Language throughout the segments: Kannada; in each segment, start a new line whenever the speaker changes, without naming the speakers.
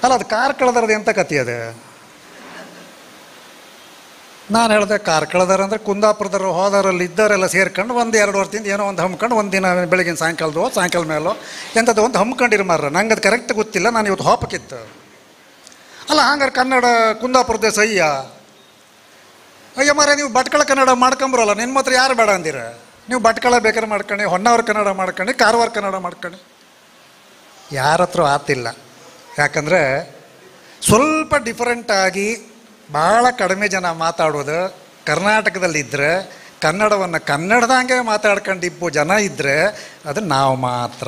ಅಲ್ಲ ಅದು ಕಾರ್ ಕಳೆದ್ರದ್ದು ಎಂತ ಕತಿ ಅದು ನಾನು ಹೇಳಿದೆ ಕಾರ್ ಕಳೆದಾರ ಅಂದರೆ ಕುಂದಾಪುರದವರು ಹೋದವರಲ್ಲಿ ಇದ್ದವರೆಲ್ಲ ಸೇರ್ಕೊಂಡು ಒಂದು ಎರಡು ವರ್ಷದಿಂದ ಏನೋ ಒಂದು ಹಮ್ಕೊಂಡು ಒಂದು ದಿನ ಬೆಳಗಿನ ಸಾಯಂಕಾಲದೋ ಸಾಯಂಕಾಲ ಮೇಲೋ ಎಂಥದ್ದು ಒಂದು ಹಮ್ಕೊಂಡಿರು ಮಾರ್ರ ನಂಗೆ ಅದು ಕರೆಕ್ಟ್ ಗೊತ್ತಿಲ್ಲ ನಾನು ಇವತ್ತು ಹೋಪಕ್ಕಿತ್ತು ಅಲ್ಲ ಹಂಗಾರೆ ಕನ್ನಡ ಕುಂದಾಪುರದ ಸಹ್ಯ ಅಯ್ಯ ಮಾರ ನೀವು ಭಟ್ಕಳ ಕನ್ನಡ ಮಾಡ್ಕೊಂಬರಲ್ಲ ನಿನ್ನ ಮಾತ್ರ ಯಾರು ಬೇಡ ಅಂದಿರ ನೀವು ಭಟ್ಕಳ ಬೇಕಾದ್ರೆ ಮಾಡ್ಕೊಳ್ಳಿ ಹೊನ್ನಾವರ ಕನ್ನಡ ಮಾಡ್ಕೊಳ್ಳಿ ಕಾರವಾರ ಕನ್ನಡ ಮಾಡ್ಕೊಳ್ಳಿ ಯಾರ ಹತ್ರ ಆತಿಲ್ಲ ಯಾಕಂದರೆ ಸ್ವಲ್ಪ ಡಿಫರೆಂಟಾಗಿ ಭಾಳ ಕಡಿಮೆ ಜನ ಮಾತಾಡೋದು ಕರ್ನಾಟಕದಲ್ಲಿದ್ದರೆ ಕನ್ನಡವನ್ನು ಕನ್ನಡದಂಗೆ ಮಾತಾಡ್ಕೊಂಡಿಬ್ಬು ಜನ ಇದ್ದರೆ ಅದು ನಾವು ಮಾತ್ರ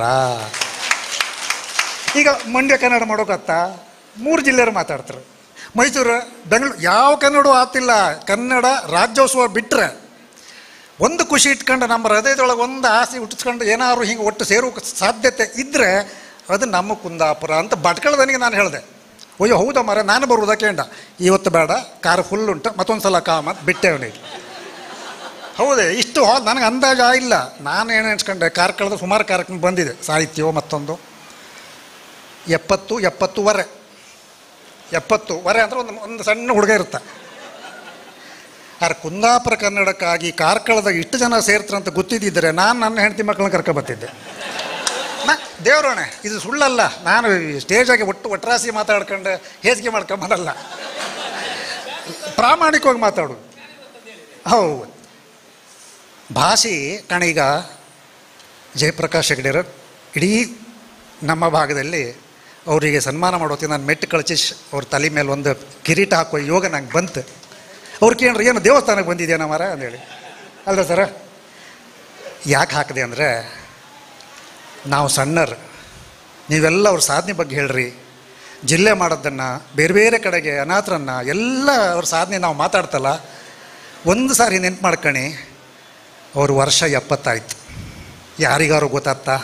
ಈಗ ಮಂಡ್ಯ ಕನ್ನಡ ಮಾಡೋಕತ್ತ ಮೂರು ಜಿಲ್ಲೆಯವರು ಮಾತಾಡ್ತಾರೆ ಮೈಸೂರು ಬೆಂಗಳೂರು ಯಾವ ಕನ್ನಡ ಆತಿಲ್ಲ ಕನ್ನಡ ರಾಜ್ಯೋತ್ಸವ ಬಿಟ್ಟರೆ ಒಂದು ಖುಷಿ ಇಟ್ಕೊಂಡು ನಮ್ಮ ಹೃದಯದೊಳಗೆ ಒಂದು ಆಸೆ ಹುಟ್ಟಿಸ್ಕೊಂಡು ಏನಾದ್ರು ಹಿಂಗೆ ಒಟ್ಟು ಸೇರೋ ಸಾಧ್ಯತೆ ಇದ್ದರೆ ಅದು ನಮ್ಮ ಕುಂದಾಪುರ ಅಂತ ಭಟ್ಕಳದನಿಗೆ ನಾನು ಹೇಳಿದೆ ಅಯ್ಯೋ ಹೌದಾ ಮರ ನಾನು ಬರುವುದಾ ಕೇಂಡ ಇವತ್ತು ಬೇಡ ಕಾರ್ ಫುಲ್ ಉಂಟು ಮತ್ತೊಂದು ಸಲ ಕಾಮ ಬಿಟ್ಟೆ ಅವನಿಗೆ ಹೌದೇ ಇಷ್ಟು ಹೋ ನನಗೆ ಅಂದಾಜು ಇಲ್ಲ ನಾನು ಏನು ಎಣಿಸ್ಕೊಂಡೆ ಕಾರ್ ಕಳೆದ ಸುಮಾರು ಕಾರ್ಯಕ್ರಮ ಬಂದಿದೆ ಸಾಹಿತ್ಯವೋ ಮತ್ತೊಂದು ಎಪ್ಪತ್ತು ಎಪ್ಪತ್ತುವರೆ ಎಪ್ಪತ್ತುವರೆ ಅಂದರೆ ಒಂದು ಒಂದು ಸಣ್ಣ ಹುಡುಗ ಇರುತ್ತೆ ಆದ್ರೆ ಕುಂದಾಪುರ ಕನ್ನಡಕ್ಕಾಗಿ ಕಾರ್ಕಳದಾಗ ಇಷ್ಟು ಜನ ಸೇರ್ತಾರಂತ ಗೊತ್ತಿದ್ದಿದ್ರೆ ನಾನು ನನ್ನ ಹೆಂಡತಿ ಮಕ್ಕಳನ್ನ ಕರ್ಕೊಬತ್ತಿದ್ದೆ ನಾ ದೇವ್ರಣ್ಣೆ ಇದು ಸುಳ್ಳಲ್ಲ ನಾನು ಸ್ಟೇಜಾಗಿ ಒಟ್ಟು ಒಟ್ರಾಸಿ ಮಾತಾಡ್ಕೊಂಡು ಹೇಸಿಗೆ ಮಾಡ್ಕೊಂಬರಲ್ಲ ಪ್ರಾಮಾಣಿಕವಾಗಿ ಮಾತಾಡು ಹೌದು ಭಾಷೆ ಕಣೀಗ ಜಯಪ್ರಕಾಶ್ ಹೆಗಡೆಯರು ಇಡೀ ನಮ್ಮ ಭಾಗದಲ್ಲಿ ಅವರಿಗೆ ಸನ್ಮಾನ ಮಾಡೋತಿ ನಾನು ಮೆಟ್ಟು ಕಳಿಸಿ ಅವ್ರ ತಲೆ ಮೇಲೆ ಒಂದು ಕಿರೀಟ ಹಾಕೋ ಯೋಗ ನಂಗೆ ಬಂತು ಅವ್ರು ಕೇಳ್ರಿ ಏನು ದೇವಸ್ಥಾನಕ್ಕೆ ಬಂದಿದೆಯಾ ಮರ ಅಂದೇಳಿ ಅಲ್ಲ ಸರ ಯಾಕೆ ಹಾಕಿದೆ ಅಂದರೆ ನಾವು ಸಣ್ಣರು ನೀವೆಲ್ಲ ಅವ್ರ ಸಾಧನೆ ಬಗ್ಗೆ ಹೇಳ್ರಿ ಜಿಲ್ಲೆ ಮಾಡೋದನ್ನು ಬೇರೆ ಬೇರೆ ಕಡೆಗೆ ಅನಾಥರನ್ನು ಎಲ್ಲ ಅವ್ರ ಸಾಧನೆ ನಾವು ಮಾತಾಡ್ತಲ್ಲ ಒಂದು ಸಾರಿ ನೆನ್ಪು ಮಾಡ್ಕಣಿ ಅವ್ರ ವರ್ಷ ಎಪ್ಪತ್ತಾಯ್ತು ಯಾರಿಗಾರು ಗೊತ್ತಾಗ್ತಾ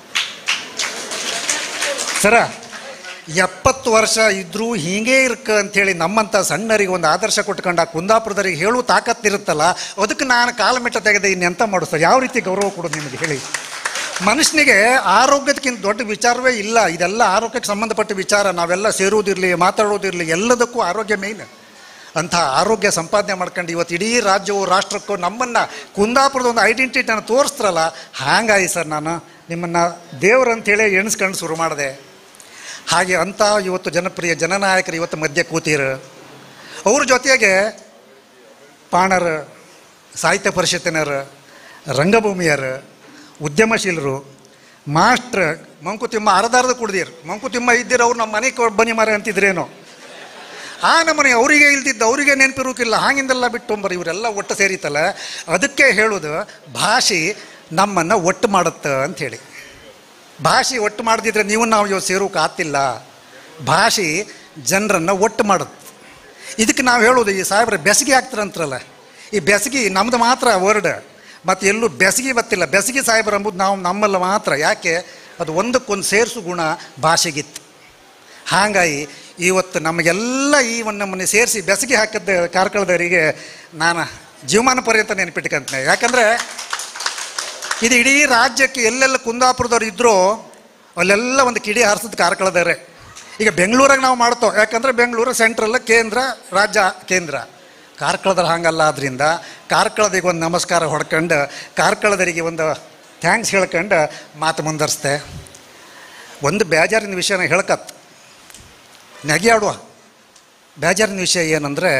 ಸರ ಎಪ್ಪತ್ತು ವರ್ಷ ಇದ್ರೂ ಹೀಗೆ ಇರ್ಕ ಅಂಥೇಳಿ ನಮ್ಮಂಥ ಸಣ್ಣರಿಗೆ ಒಂದು ಆದರ್ಶ ಕೊಟ್ಕೊಂಡು ಆ ಕುಂದಾಪುರದವರಿಗೆ ಹೇಳುವ ತಾಕತ್ತಿರುತ್ತಲ್ಲ ಅದಕ್ಕೆ ನಾನು ಕಾಲ ಮೆಟ್ಟ ತೆಗೆದೆ ಇನ್ನೆಂತ ಮಾಡಿಸ್ತಾರೆ ಯಾವ ರೀತಿ ಗೌರವ ಕೊಡೋದು ನಿಮಗೆ ಹೇಳಿ ಮನುಷ್ಯನಿಗೆ ಆರೋಗ್ಯದಕ್ಕಿಂತ ದೊಡ್ಡ ವಿಚಾರವೇ ಇಲ್ಲ ಇದೆಲ್ಲ ಆರೋಗ್ಯಕ್ಕೆ ಸಂಬಂಧಪಟ್ಟ ವಿಚಾರ ನಾವೆಲ್ಲ ಸೇರುವುದಿರಲಿ ಮಾತಾಡೋದಿರಲಿ ಎಲ್ಲದಕ್ಕೂ ಆರೋಗ್ಯ ಮೇಯ್ನ್ ಅಂಥ ಆರೋಗ್ಯ ಸಂಪಾದನೆ ಮಾಡ್ಕೊಂಡು ಇವತ್ತು ಇಡೀ ರಾಜ್ಯವು ರಾಷ್ಟ್ರಕ್ಕೂ ನಮ್ಮನ್ನು ಕುಂದಾಪುರದ ಒಂದು ಐಡೆಂಟಿಟಿಯನ್ನು ತೋರಿಸ್ತಾರಲ್ಲ ಹಾಗಾಗಿ ಸರ್ ನಾನು ನಿಮ್ಮನ್ನು ದೇವ್ರಂತೇಳಿ ಎಣಿಸ್ಕೊಂಡು ಶುರು ಮಾಡಿದೆ ಹಾಗೆ ಅಂಥ ಇವತ್ತು ಜನಪ್ರಿಯ ಜನನಾಯಕರು ಇವತ್ತು ಮಧ್ಯೆ ಕೂತೀರು ಅವ್ರ ಜೊತೆಗೆ ಪಾಣರು ಸಾಹಿತ್ಯ ಪರಿಷತ್ತಿನರು ರಂಗಭೂಮಿಯರು ಉದ್ಯಮಶೀಲರು ಮಾಸ್ಟ್ರ್ ಮಂಕುತಿಮ್ಮ ಅರ್ಧ ಅರ್ಧ ಕುಡ್ದಿರು ಮಂಕುತಿಮ್ಮ ಇದ್ದಿರೋ ಅವ್ರು ನಮ್ಮ ಮನೆಗೆ ಬನ್ನಿ ಮಾರೆ ಅಂತಿದ್ರೇನೋ ಆ ನಮ್ಮನೆ ಅವರಿಗೆ ಇಲ್ದಿದ್ದು ಅವರಿಗೆ ನೆನಪಿರೋಕಿಲ್ಲ ಹಾಗಿಂದೆಲ್ಲ ಬಿಟ್ಟು ಇವರೆಲ್ಲ ಒಟ್ಟು ಸೇರಿತಲ್ಲ ಅದಕ್ಕೆ ಹೇಳೋದು ಭಾಷೆ ನಮ್ಮನ್ನು ಒಟ್ಟು ಮಾಡುತ್ತೆ ಅಂಥೇಳಿ ಭಾಷೆ ಒಟ್ಟು ಮಾಡದಿದ್ರೆ ನೀವು ನಾವು ಇವತ್ತು ಸೇರೋಕೆ ಆಗ್ತಿಲ್ಲ ಭಾಷೆ ಜನರನ್ನು ಒಟ್ಟು ಮಾಡುತ್ತೆ ಇದಕ್ಕೆ ನಾವು ಹೇಳೋದು ಈ ಸಾಹೇಬ್ರೆ ಬೆಸಗಿ ಆಗ್ತಾರಂತ್ರಲ್ಲ ಈ ಬೆಸಗಿ ನಮ್ದು ಮಾತ್ರ ವರ್ಡ್ ಮತ್ತು ಎಲ್ಲೂ ಬೆಸಗಿ ಗೊತ್ತಿಲ್ಲ ಬೆಸಗಿ ಸಾಹೇಬ್ರು ಅಂಬುದು ನಾವು ನಮ್ಮಲ್ಲಿ ಮಾತ್ರ ಯಾಕೆ ಅದು ಒಂದಕ್ಕೊಂದು ಸೇರಿಸು ಗುಣ ಭಾಷೆಗಿತ್ತು ಹಾಗಾಗಿ ಇವತ್ತು ನಮಗೆಲ್ಲ ಈ ಒಂದು ನಮ್ಮನ್ನು ಸೇರಿಸಿ ಬೆಸಗಿ ಹಾಕಿದ್ದ ಕಾರ್ಕಳದವರಿಗೆ ನಾನು ಜೀವಮಾನ ಪರ್ಯಂತ ನೆನಪಿಟ್ಕೊಂತೀನಿ ಯಾಕಂದರೆ ಇದು ಇಡೀ ರಾಜ್ಯಕ್ಕೆ ಎಲ್ಲೆಲ್ಲ ಕುಂದಾಪುರದವ್ರು ಇದ್ರೋ ಅಲ್ಲೆಲ್ಲ ಒಂದು ಕಿಡಿ ಹಾರಿಸಿದ ಕಾರ್ಕಳದವ್ರೆ ಈಗ ಬೆಂಗಳೂರಾಗ ನಾವು ಮಾಡ್ತೋ ಯಾಕಂದರೆ ಬೆಂಗಳೂರು ಸೆಂಟ್ರಲ್ ಕೇಂದ್ರ ರಾಜ್ಯ ಕೇಂದ್ರ ಕಾರ್ಕಳದಲ್ಲಿ ಹಂಗಲ್ಲ ಆದ್ರಿಂದ ಕಾರ್ಕಳದಿಗೆ ಒಂದು ನಮಸ್ಕಾರ ಹೊಡ್ಕೊಂಡು ಕಾರ್ಕಳದರಿಗೆ ಒಂದು ಥ್ಯಾಂಕ್ಸ್ ಹೇಳ್ಕೊಂಡು ಮಾತು ಮುಂದರ್ಸ್ದೆ ಒಂದು ಬೇಜಾರಿನ ವಿಷಯನ ಹೇಳ್ಕತ್ ನೆಗೆಯಾಡುವ ಬೇಜಾರಿನ ವಿಷಯ ಏನಂದರೆ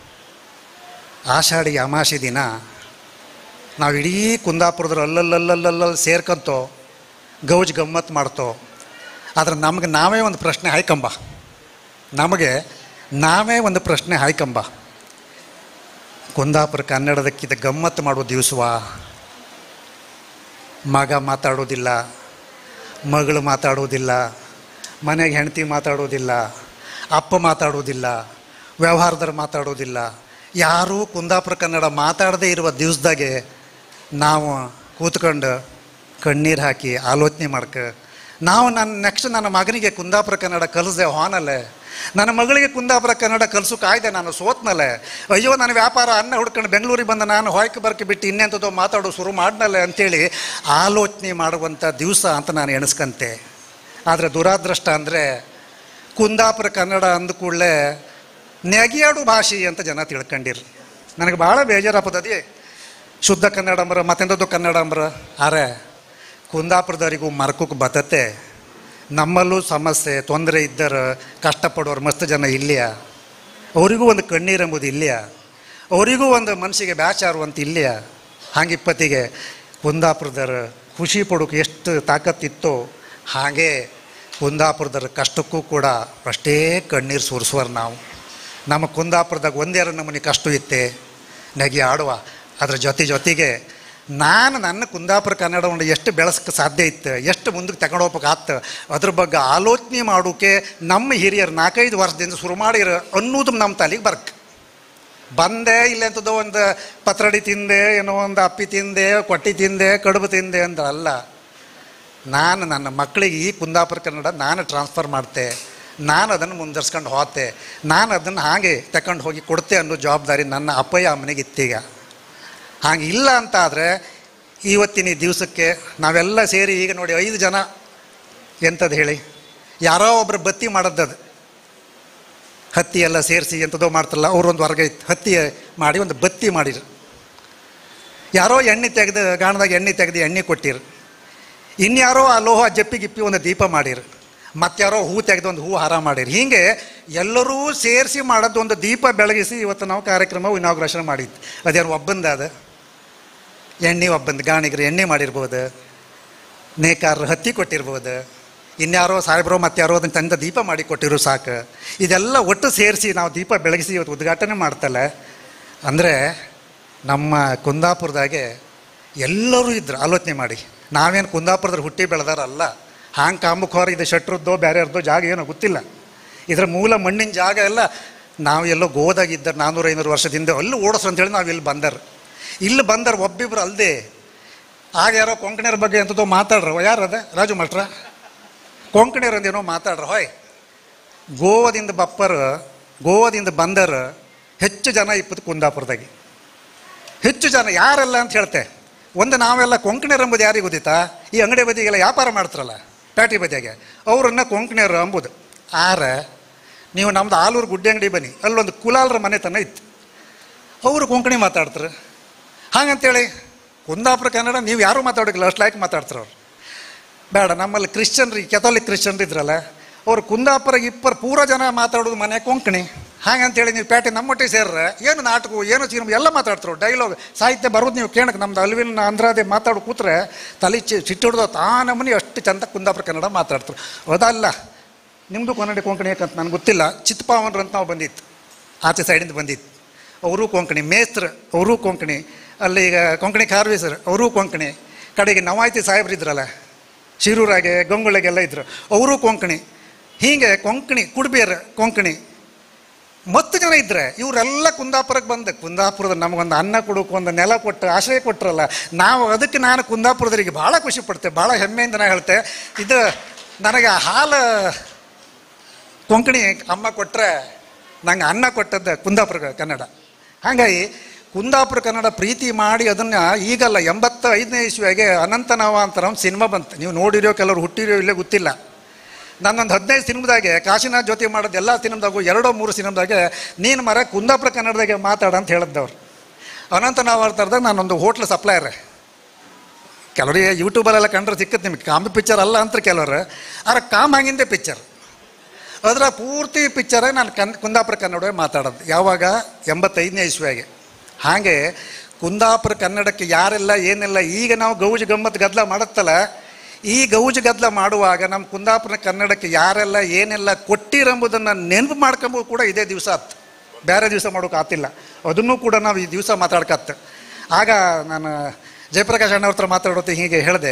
ಆಷಾಢಿ ಅಮಾಸಿ ದಿನ ನಾವು ಇಡೀ ಕುಂದಾಪುರದ್ರ ಅಲ್ಲಲ್ಲಲ್ಲಲ್ಲಲ್ಲಿ ಸೇರ್ಕಂತೋ ಗೌಜ್ ಗಮ್ಮತ್ತು ಮಾಡ್ತೋ ಆದ್ರೆ ನಮಗೆ ನಾವೇ ಒಂದು ಪ್ರಶ್ನೆ ಹಾಯ್ಕಂಬ ನಮಗೆ ನಾವೇ ಒಂದು ಪ್ರಶ್ನೆ ಹಾಯ್ಕಂಬ ಕುಂದಾಪುರ ಕನ್ನಡದಕ್ಕಿದ ಗಮ್ಮತ್ತು ಮಾಡೋ ದಿವಸವಾ ಮಗ ಮಾತಾಡೋದಿಲ್ಲ ಮಗಳು ಮಾತಾಡೋದಿಲ್ಲ ಮನೆಗೆ ಹೆಂಡತಿ ಮಾತಾಡೋದಿಲ್ಲ ಅಪ್ಪ ಮಾತಾಡೋದಿಲ್ಲ ವ್ಯವಹಾರದವ್ರು ಮಾತಾಡೋದಿಲ್ಲ ಯಾರೂ ಕುಂದಾಪುರ ಕನ್ನಡ ಮಾತಾಡದೇ ಇರುವ ದಿವಸದಾಗೆ ನಾವು ಕೂತ್ಕೊಂಡು ಕಣ್ಣೀರು ಹಾಕಿ ಆಲೋಚನೆ ಮಾಡ್ಕ ನಾವು ನನ್ನ ನೆಕ್ಸ್ಟ್ ನನ್ನ ಮಗನಿಗೆ ಕುಂದಾಪುರ ಕನ್ನಡ ಕಲಿಸ್ದೆ ಹಾನಲ್ಲೇ ನನ್ನ ಮಗಳಿಗೆ ಕುಂದಾಪುರ ಕನ್ನಡ ಕಲ್ಸೋಕಾಯ್ದೆ ನಾನು ಸೋತ್ನಲ್ಲೇ ಅಯ್ಯೋ ನನ್ನ ವ್ಯಾಪಾರ ಅನ್ನ ಹುಡ್ಕೊಂಡು ಬೆಂಗಳೂರಿಗೆ ಬಂದ ನಾನು ಹೊಯ್ಕೆ ಬರ್ಕೆ ಬಿಟ್ಟು ಇನ್ನೆಂಥದ್ದೋ ಮಾತಾಡೋ ಶುರು ಮಾಡ್ನಲ್ಲ ಅಂತೇಳಿ ಆಲೋಚನೆ ಮಾಡುವಂಥ ದಿವಸ ಅಂತ ನಾನು ಎಣಿಸ್ಕಂತೆ ಆದರೆ ದುರಾದೃಷ್ಟ ಅಂದರೆ ಕುಂದಾಪುರ ಕನ್ನಡ ಅಂದ ಕೂಡಲೇ ನೆಗೆಯಾಡು ಭಾಷೆ ಅಂತ ಜನ ತಿಳ್ಕೊಂಡಿರು ನನಗೆ ಭಾಳ ಬೇಜಾರಾಗ್ತದೆ ಶುದ್ಧ ಕನ್ನಡ ಅಂಬ್ರ ಮತ್ತೆಂಥದ್ದು ಕನ್ನಡ ಅಂಬ್ರ ಆರೆ ಕುಂದಾಪುರದವರಿಗೂ ಮರ್ಕಕ್ಕೆ ಬತತೆ ನಮ್ಮಲ್ಲೂ ಸಮಸ್ಯೆ ತೊಂದರೆ ಇದ್ದರೆ ಕಷ್ಟಪಡೋರು ಮಸ್ತ್ ಜನ ಇಲ್ಲಿಯ ಅವರಿಗೂ ಒಂದು ಕಣ್ಣೀರು ಎಂಬುದು ಇಲ್ಲಿಯ ಅವರಿಗೂ ಒಂದು ಮನಸ್ಸಿಗೆ ಬ್ಯಾಚಾರು ಅಂತ ಇಲ್ಲಿಯ ಹಾಗಿಪ್ಪತ್ತಿಗೆ ಕುಂದಾಪುರದರ ಖುಷಿ ಪಡೋಕೆ ಎಷ್ಟು ತಾಕತ್ತಿತ್ತೋ ಹಾಗೆ ಕುಂದಾಪುರದರ ಕಷ್ಟಕ್ಕೂ ಕೂಡ ಅಷ್ಟೇ ಕಣ್ಣೀರು ಸುರಿಸುವರು ನಾವು ನಮ್ಮ ಕುಂದಾಪುರದಾಗ ಒಂದೇರ ನಮೂನಿ ಕಷ್ಟ ಇತ್ತೆ ನಗೆ ಆಡುವ ಅದ್ರ ಜೊತೆ ಜೊತೆಗೆ ನಾನು ನನ್ನ ಕುಂದಾಪುರ ಕನ್ನಡವನ್ನು ಎಷ್ಟು ಬೆಳೆಸಕ್ಕೆ ಸಾಧ್ಯ ಇತ್ತು ಎಷ್ಟು ಮುಂದಕ್ಕೆ ತಗೊಂಡು ಹೋಗ್ಬೇಕು ಆತ ಅದ್ರ ಬಗ್ಗೆ ಆಲೋಚನೆ ಮಾಡೋಕೆ ನಮ್ಮ ಹಿರಿಯರು ನಾಲ್ಕೈದು ವರ್ಷದಿಂದ ಶುರು ಮಾಡಿರ ಅನ್ನೋದು ನಮ್ಮ ತಲೆಗೆ ಬರ್ಕ್ ಬಂದೆ ಇಲ್ಲೆಂಥದ್ದೋ ಒಂದು ಪತ್ರಡಿ ತಿಂದೆ ಏನೋ ಒಂದು ಅಪ್ಪಿ ತಿಂದೆ ಕೊಟ್ಟಿ ತಿಂದೆ ಕಡುಬು ತಿಂದೆ ಅಂತ ಅಲ್ಲ ನಾನು ನನ್ನ ಮಕ್ಕಳಿಗೆ ಈ ಕುಂದಾಪುರ ಕನ್ನಡ ನಾನು ಟ್ರಾನ್ಸ್ಫರ್ ಮಾಡ್ತೆ ನಾನು ಅದನ್ನು ಮುಂದರ್ಸ್ಕೊಂಡು ಹೋತೆ ನಾನು ಅದನ್ನು ಹಾಗೆ ತಗೊಂಡು ಹೋಗಿ ಕೊಡ್ತೆ ಅನ್ನೋ ಜವಾಬ್ದಾರಿ ನನ್ನ ಅಪ್ಪಯ್ಯ ಅಮ್ಮನಿಗೆ ಇತ್ತೀಗ ಹಾಗೆ ಇಲ್ಲ ಅಂತ ಆದರೆ ಇವತ್ತಿನ ಈ ದಿವಸಕ್ಕೆ ನಾವೆಲ್ಲ ಸೇರಿ ಈಗ ನೋಡಿ ಐದು ಜನ ಎಂಥದ್ದು ಹೇಳಿ ಯಾರೋ ಒಬ್ಬರು ಬತ್ತಿ ಮಾಡೋದದು ಹತ್ತಿ ಎಲ್ಲ ಸೇರಿಸಿ ಎಂಥದೋ ಮಾಡ್ತಾರಲ್ಲ ಅವ್ರೊಂದು ವರ್ಗ ಇತ್ತು ಹತ್ತಿ ಮಾಡಿ ಒಂದು ಬತ್ತಿ ಮಾಡಿರು ಯಾರೋ ಎಣ್ಣೆ ತೆಗೆದು ಗಾಣದಾಗ ಎಣ್ಣೆ ತೆಗೆದು ಎಣ್ಣೆ ಕೊಟ್ಟಿರು ಇನ್ಯಾರೋ ಆ ಲೋಹ ಜಪ್ಪಿ ಗಿಪ್ಪಿ ಒಂದು ದೀಪ ಮಾಡಿರು ಮತ್ತಾರೋ ಹೂ ತೆಗೆದು ಒಂದು ಹೂ ಹಾರ ಮಾಡಿರು ಹೀಗೆ ಎಲ್ಲರೂ ಸೇರಿಸಿ ಮಾಡೋದು ಒಂದು ದೀಪ ಬೆಳಗಿಸಿ ಇವತ್ತು ನಾವು ಕಾರ್ಯಕ್ರಮ ಇನಾಗ್ರೇಷನ್ ಮಾಡಿದ್ದು ಅದೇನು ಒಬ್ಬಂದಾದ ಎಣ್ಣೆ ಒಬ್ಬಂದು ಗಾಣಿಗರು ಎಣ್ಣೆ ಮಾಡಿರ್ಬೋದು ನೇಕಾರರು ಹತ್ತಿ ಕೊಟ್ಟಿರ್ಬೋದು ಇನ್ಯಾರೋ ಸಾಹೇಬ್ರೋ ಮತ್ತಾರೋ ಅದನ್ನು ತಂದ ದೀಪ ಮಾಡಿ ಕೊಟ್ಟಿರು ಸಾಕು ಇದೆಲ್ಲ ಒಟ್ಟು ಸೇರಿಸಿ ನಾವು ದೀಪ ಬೆಳಗಿಸಿ ಇವತ್ತು ಉದ್ಘಾಟನೆ ಮಾಡ್ತಲ್ಲ ಅಂದರೆ ನಮ್ಮ ಕುಂದಾಪುರದಾಗೆ ಎಲ್ಲರೂ ಇದ್ರು ಆಲೋಚನೆ ಮಾಡಿ ನಾವೇನು ಕುಂದಾಪುರದಲ್ಲಿ ಹುಟ್ಟಿ ಬೆಳೆದಾರಲ್ಲ ಹಾಂಗೆ ಕಾಮುಖೋರ ಇದು ಶಟ್ರದ್ದೋ ಬೇರೆಯವ್ರದ್ದೋ ಜಾಗ ಏನೋ ಗೊತ್ತಿಲ್ಲ ಇದರ ಮೂಲ ಮಣ್ಣಿನ ಜಾಗ ಎಲ್ಲ ನಾವು ಎಲ್ಲೋ ಗೋದಾಗಿದ್ದರು ನಾನ್ನೂರು ಐನೂರು ವರ್ಷದಿಂದ ಅಲ್ಲಿ ಓಡಿಸು ಅಂತೇಳಿ ನಾವು ಇಲ್ಲಿ ಬಂದರು ಇಲ್ಲಿ ಬಂದರು ಒಬ್ಬಿಬ್ರು ಅಲ್ಲದೆ ಆಗ ಯಾರೋ ಕೊಂಕಣಿಯರ ಬಗ್ಗೆ ಎಂಥದೋ ಮಾತಾಡ್ರು ಯಾರದ ರಾಜು ಮಟ್ರ ಕೊಂಕಣಿಯರು ಅಂದೇನೋ ಮಾತಾಡ್ರು ಹೋಯ್ ಗೋವಾದಿಂದ ಬಪ್ಪರು ಗೋವಾದಿಂದ ಬಂದರು ಹೆಚ್ಚು ಜನ ಇಪ್ಪತ್ತು ಕುಂದಾಪುರದಾಗೆ ಹೆಚ್ಚು ಜನ ಯಾರೆಲ್ಲ ಅಂತ ಹೇಳ್ತೆ ಒಂದು ನಾವೆಲ್ಲ ಕೊಂಕಣಿಯರು ಎಂಬುದು ಯಾರಿಗೆ ಗೊತ್ತಿತ್ತಾ ಈ ಅಂಗಡಿ ಬದಿಗೆಲ್ಲ ವ್ಯಾಪಾರ ಮಾಡ್ತಾರಲ್ಲ ಪ್ಯಾಟಿ ಬದಿಯಾಗೆ ಅವರನ್ನು ಕೊಂಕಣಿಯರು ಅಂಬುದು ಆರ ನೀವು ನಮ್ದು ಆಲೂರು ಗುಡ್ಡೆ ಅಂಗಡಿ ಬನ್ನಿ ಅಲ್ಲೊಂದು ಕುಲಾಲರ ಮನೆತನ ಇತ್ತು ಅವರು ಕೊಂಕಣಿ ಮಾತಾಡ್ತಾರೆ ಹಾಗಂತೇಳಿ ಕುಂದಾಪುರ ಕನ್ನಡ ನೀವು ಯಾರೂ ಮಾತಾಡೋಕ್ಕಿಲ್ಲ ಅಷ್ಟು ಲೈಕ್ ಮಾತಾಡ್ತಾರೆ ಅವ್ರು ಬೇಡ ನಮ್ಮಲ್ಲಿ ಕ್ರಿಶ್ಚಿಯನ್ರಿ ಕೆಥೋಲಿಕ್ ಕ್ರಿಶ್ಚಿಯನ್ರು ಇದ್ರಲ್ಲ ಅವ್ರು ಕುಂದಾಪುರ ಇಪ್ಪರು ಪೂರ ಜನ ಮಾತಾಡೋದು ಮನೆ ಕೊಂಕಣಿ ಹಾಗಂತೇಳಿ ನೀವು ಪೇಟೆ ನಮ್ಮೊಟ್ಟಿಗೆ ಸೇರ್ರೆ ಏನು ನಾಟಕ ಏನು ಸಿನಿಮಾ ಎಲ್ಲ ಮಾತಾಡ್ತಾರೆ ಡೈಲಾಗ್ ಸಾಹಿತ್ಯ ಬರೋದು ನೀವು ಕೇಳಕ್ಕೆ ನಮ್ದು ಅಲ್ವಿನ ಅಂದ್ರಾದೆ ಮಾತಾಡೋ ಕೂತ್ರೆ ತಲೆ ಚಿ ಸಿಟ್ಟಿಡ್ದು ತಾನಮ್ಮನಿ ಅಷ್ಟು ಚಂದ ಕುಂದಾಪುರ ಕನ್ನಡ ಮಾತಾಡ್ತಾರೆ ಅದಲ್ಲ ನಿಮ್ಮದು ಕನ್ನಡ ಕೊಂಕಣಿ ಯಾಕಂತ ನನಗೆ ಗೊತ್ತಿಲ್ಲ ಚಿತ್ತಪಾವನ್ರು ಅಂತ ನಾವು ಬಂದಿತ್ತು ಆಚೆ ಸೈಡಿಂದ ಬಂದಿತ್ತು ಅವರು ಕೊಂಕಣಿ ಮೇಸ್ತ್ರು ಅವರು ಕೊಂಕಣಿ ಅಲ್ಲಿ ಈಗ ಕೊಂಕಣಿ ಖಾರ್ವೇಸರ್ ಅವರು ಕೊಂಕಣಿ ಕಡೆಗೆ ನವಾಯ್ತಿ ಸಾಹೇಬ್ರು ಇದ್ರಲ್ಲ ಶಿರೂರಾಗೆ ಗಂಗೊಳ್ಳೆಗೆಲ್ಲ ಇದ್ರು ಅವರು ಕೊಂಕಣಿ ಹೀಗೆ ಕೊಂಕಣಿ ಕುಡ್ಬೇರ್ ಕೊಂಕಣಿ ಮತ್ತು ಜನ ಇದ್ರೆ ಇವರೆಲ್ಲ ಕುಂದಾಪುರಕ್ಕೆ ಬಂದೆ ಕುಂದಾಪುರದ ನಮಗೊಂದು ಅನ್ನ ಕೊಡೋಕೆ ಒಂದು ನೆಲ ಕೊಟ್ಟು ಆಶ್ರಯ ಕೊಟ್ಟರಲ್ಲ ನಾವು ಅದಕ್ಕೆ ನಾನು ಕುಂದಾಪುರದವರಿಗೆ ಭಾಳ ಖುಷಿ ಪಡ್ತೆ ಭಾಳ ಹೆಮ್ಮೆಯಿಂದ ನಾ ಹೇಳ್ತೆ ಇದು ನನಗೆ ಹಾಲು ಕೊಂಕಣಿ ಅಮ್ಮ ಕೊಟ್ಟರೆ ನಂಗೆ ಅನ್ನ ಕೊಟ್ಟದ್ದು ಕುಂದಾಪುರ ಕನ್ನಡ ಹಾಗಾಗಿ ಕುಂದಾಪುರ ಕನ್ನಡ ಪ್ರೀತಿ ಮಾಡಿ ಅದನ್ನು ಈಗಲ್ಲ ಎಂಬತ್ತ ಐದನೇ ಇಸ್ವಿಯಾಗೆ ಅನಂತನವ ಅಂತ ಒಂದು ಸಿನಿಮಾ ಬಂತು ನೀವು ನೋಡಿರೋ ಕೆಲವರು ಹುಟ್ಟಿರೋ ಇಲ್ಲೇ ಗೊತ್ತಿಲ್ಲ ನಾನೊಂದು ಹದಿನೈದು ಸಿನಿಮಾದಾಗೆ ಕಾಶಿನಾಥ್ ಜೊತೆ ಮಾಡೋದು ಎಲ್ಲ ಸಿನಿಮಾದಾಗೂ ಎರಡೋ ಮೂರು ಸಿನಿಮಾದಾಗೆ ನೀನು ಮರ ಕುಂದಾಪುರ ಕನ್ನಡದಾಗೆ ಮಾತಾಡ ಅಂತ ಹೇಳಿದ್ದವ್ರು ಅನಂತ ನಾವು ಅರ್ಥದಾಗ ನಾನೊಂದು ಹೋಟ್ಲ್ ಸಪ್ಲೈಯರ್ ಕೆಲವರಿಗೆ ಯೂಟ್ಯೂಬಲ್ಲೆಲ್ಲ ಕಂಡ್ರೆ ಸಿಕ್ಕತ್ತೆ ನಿಮಗೆ ಕಾಮಿ ಪಿಕ್ಚರ್ ಅಲ್ಲ ಅಂತ ಕೆಲವರು ಆದ್ರೆ ಕಾಮ್ ಹಂಗಿಂದೆ ಪಿಕ್ಚರ್ ಅದರ ಪೂರ್ತಿ ಪಿಕ್ಚರೇ ನಾನು ಕನ್ ಕುಂದಾಪುರ ಕನ್ನಡವೇ ಮಾತಾಡೋದು ಯಾವಾಗ ಎಂಬತ್ತೈದನೇ ಇಸ್ವಿಯಾಗೆ ಹಾಗೆ ಕುಂದಾಪುರ ಕನ್ನಡಕ್ಕೆ ಯಾರೆಲ್ಲ ಏನೆಲ್ಲ ಈಗ ನಾವು ಗೌಜು ಗಮ್ಮತ್ತು ಗದ್ದಲ ಮಾಡುತ್ತಲ್ಲ ಈ ಗೌಜು ಗದ್ದಲ ಮಾಡುವಾಗ ನಮ್ಮ ಕುಂದಾಪುರ ಕನ್ನಡಕ್ಕೆ ಯಾರೆಲ್ಲ ಏನೆಲ್ಲ ಕೊಟ್ಟಿರಂಬುದನ್ನು ನೆನಪು ಮಾಡ್ಕೊಂಬೋದು ಕೂಡ ಇದೇ ದಿವಸ ಆತು ಬೇರೆ ದಿವಸ ಮಾಡೋಕೆ ಆತಿಲ್ಲ ಅದನ್ನು ಕೂಡ ನಾವು ಈ ದಿವಸ ಮಾತಾಡ್ಕತ್ತ ಆಗ ನಾನು ಜಯಪ್ರಕಾಶ್ ಅಣ್ಣವ್ರ ಹತ್ರ ಮಾತಾಡೋದು ಹೀಗೆ ಹೇಳಿದೆ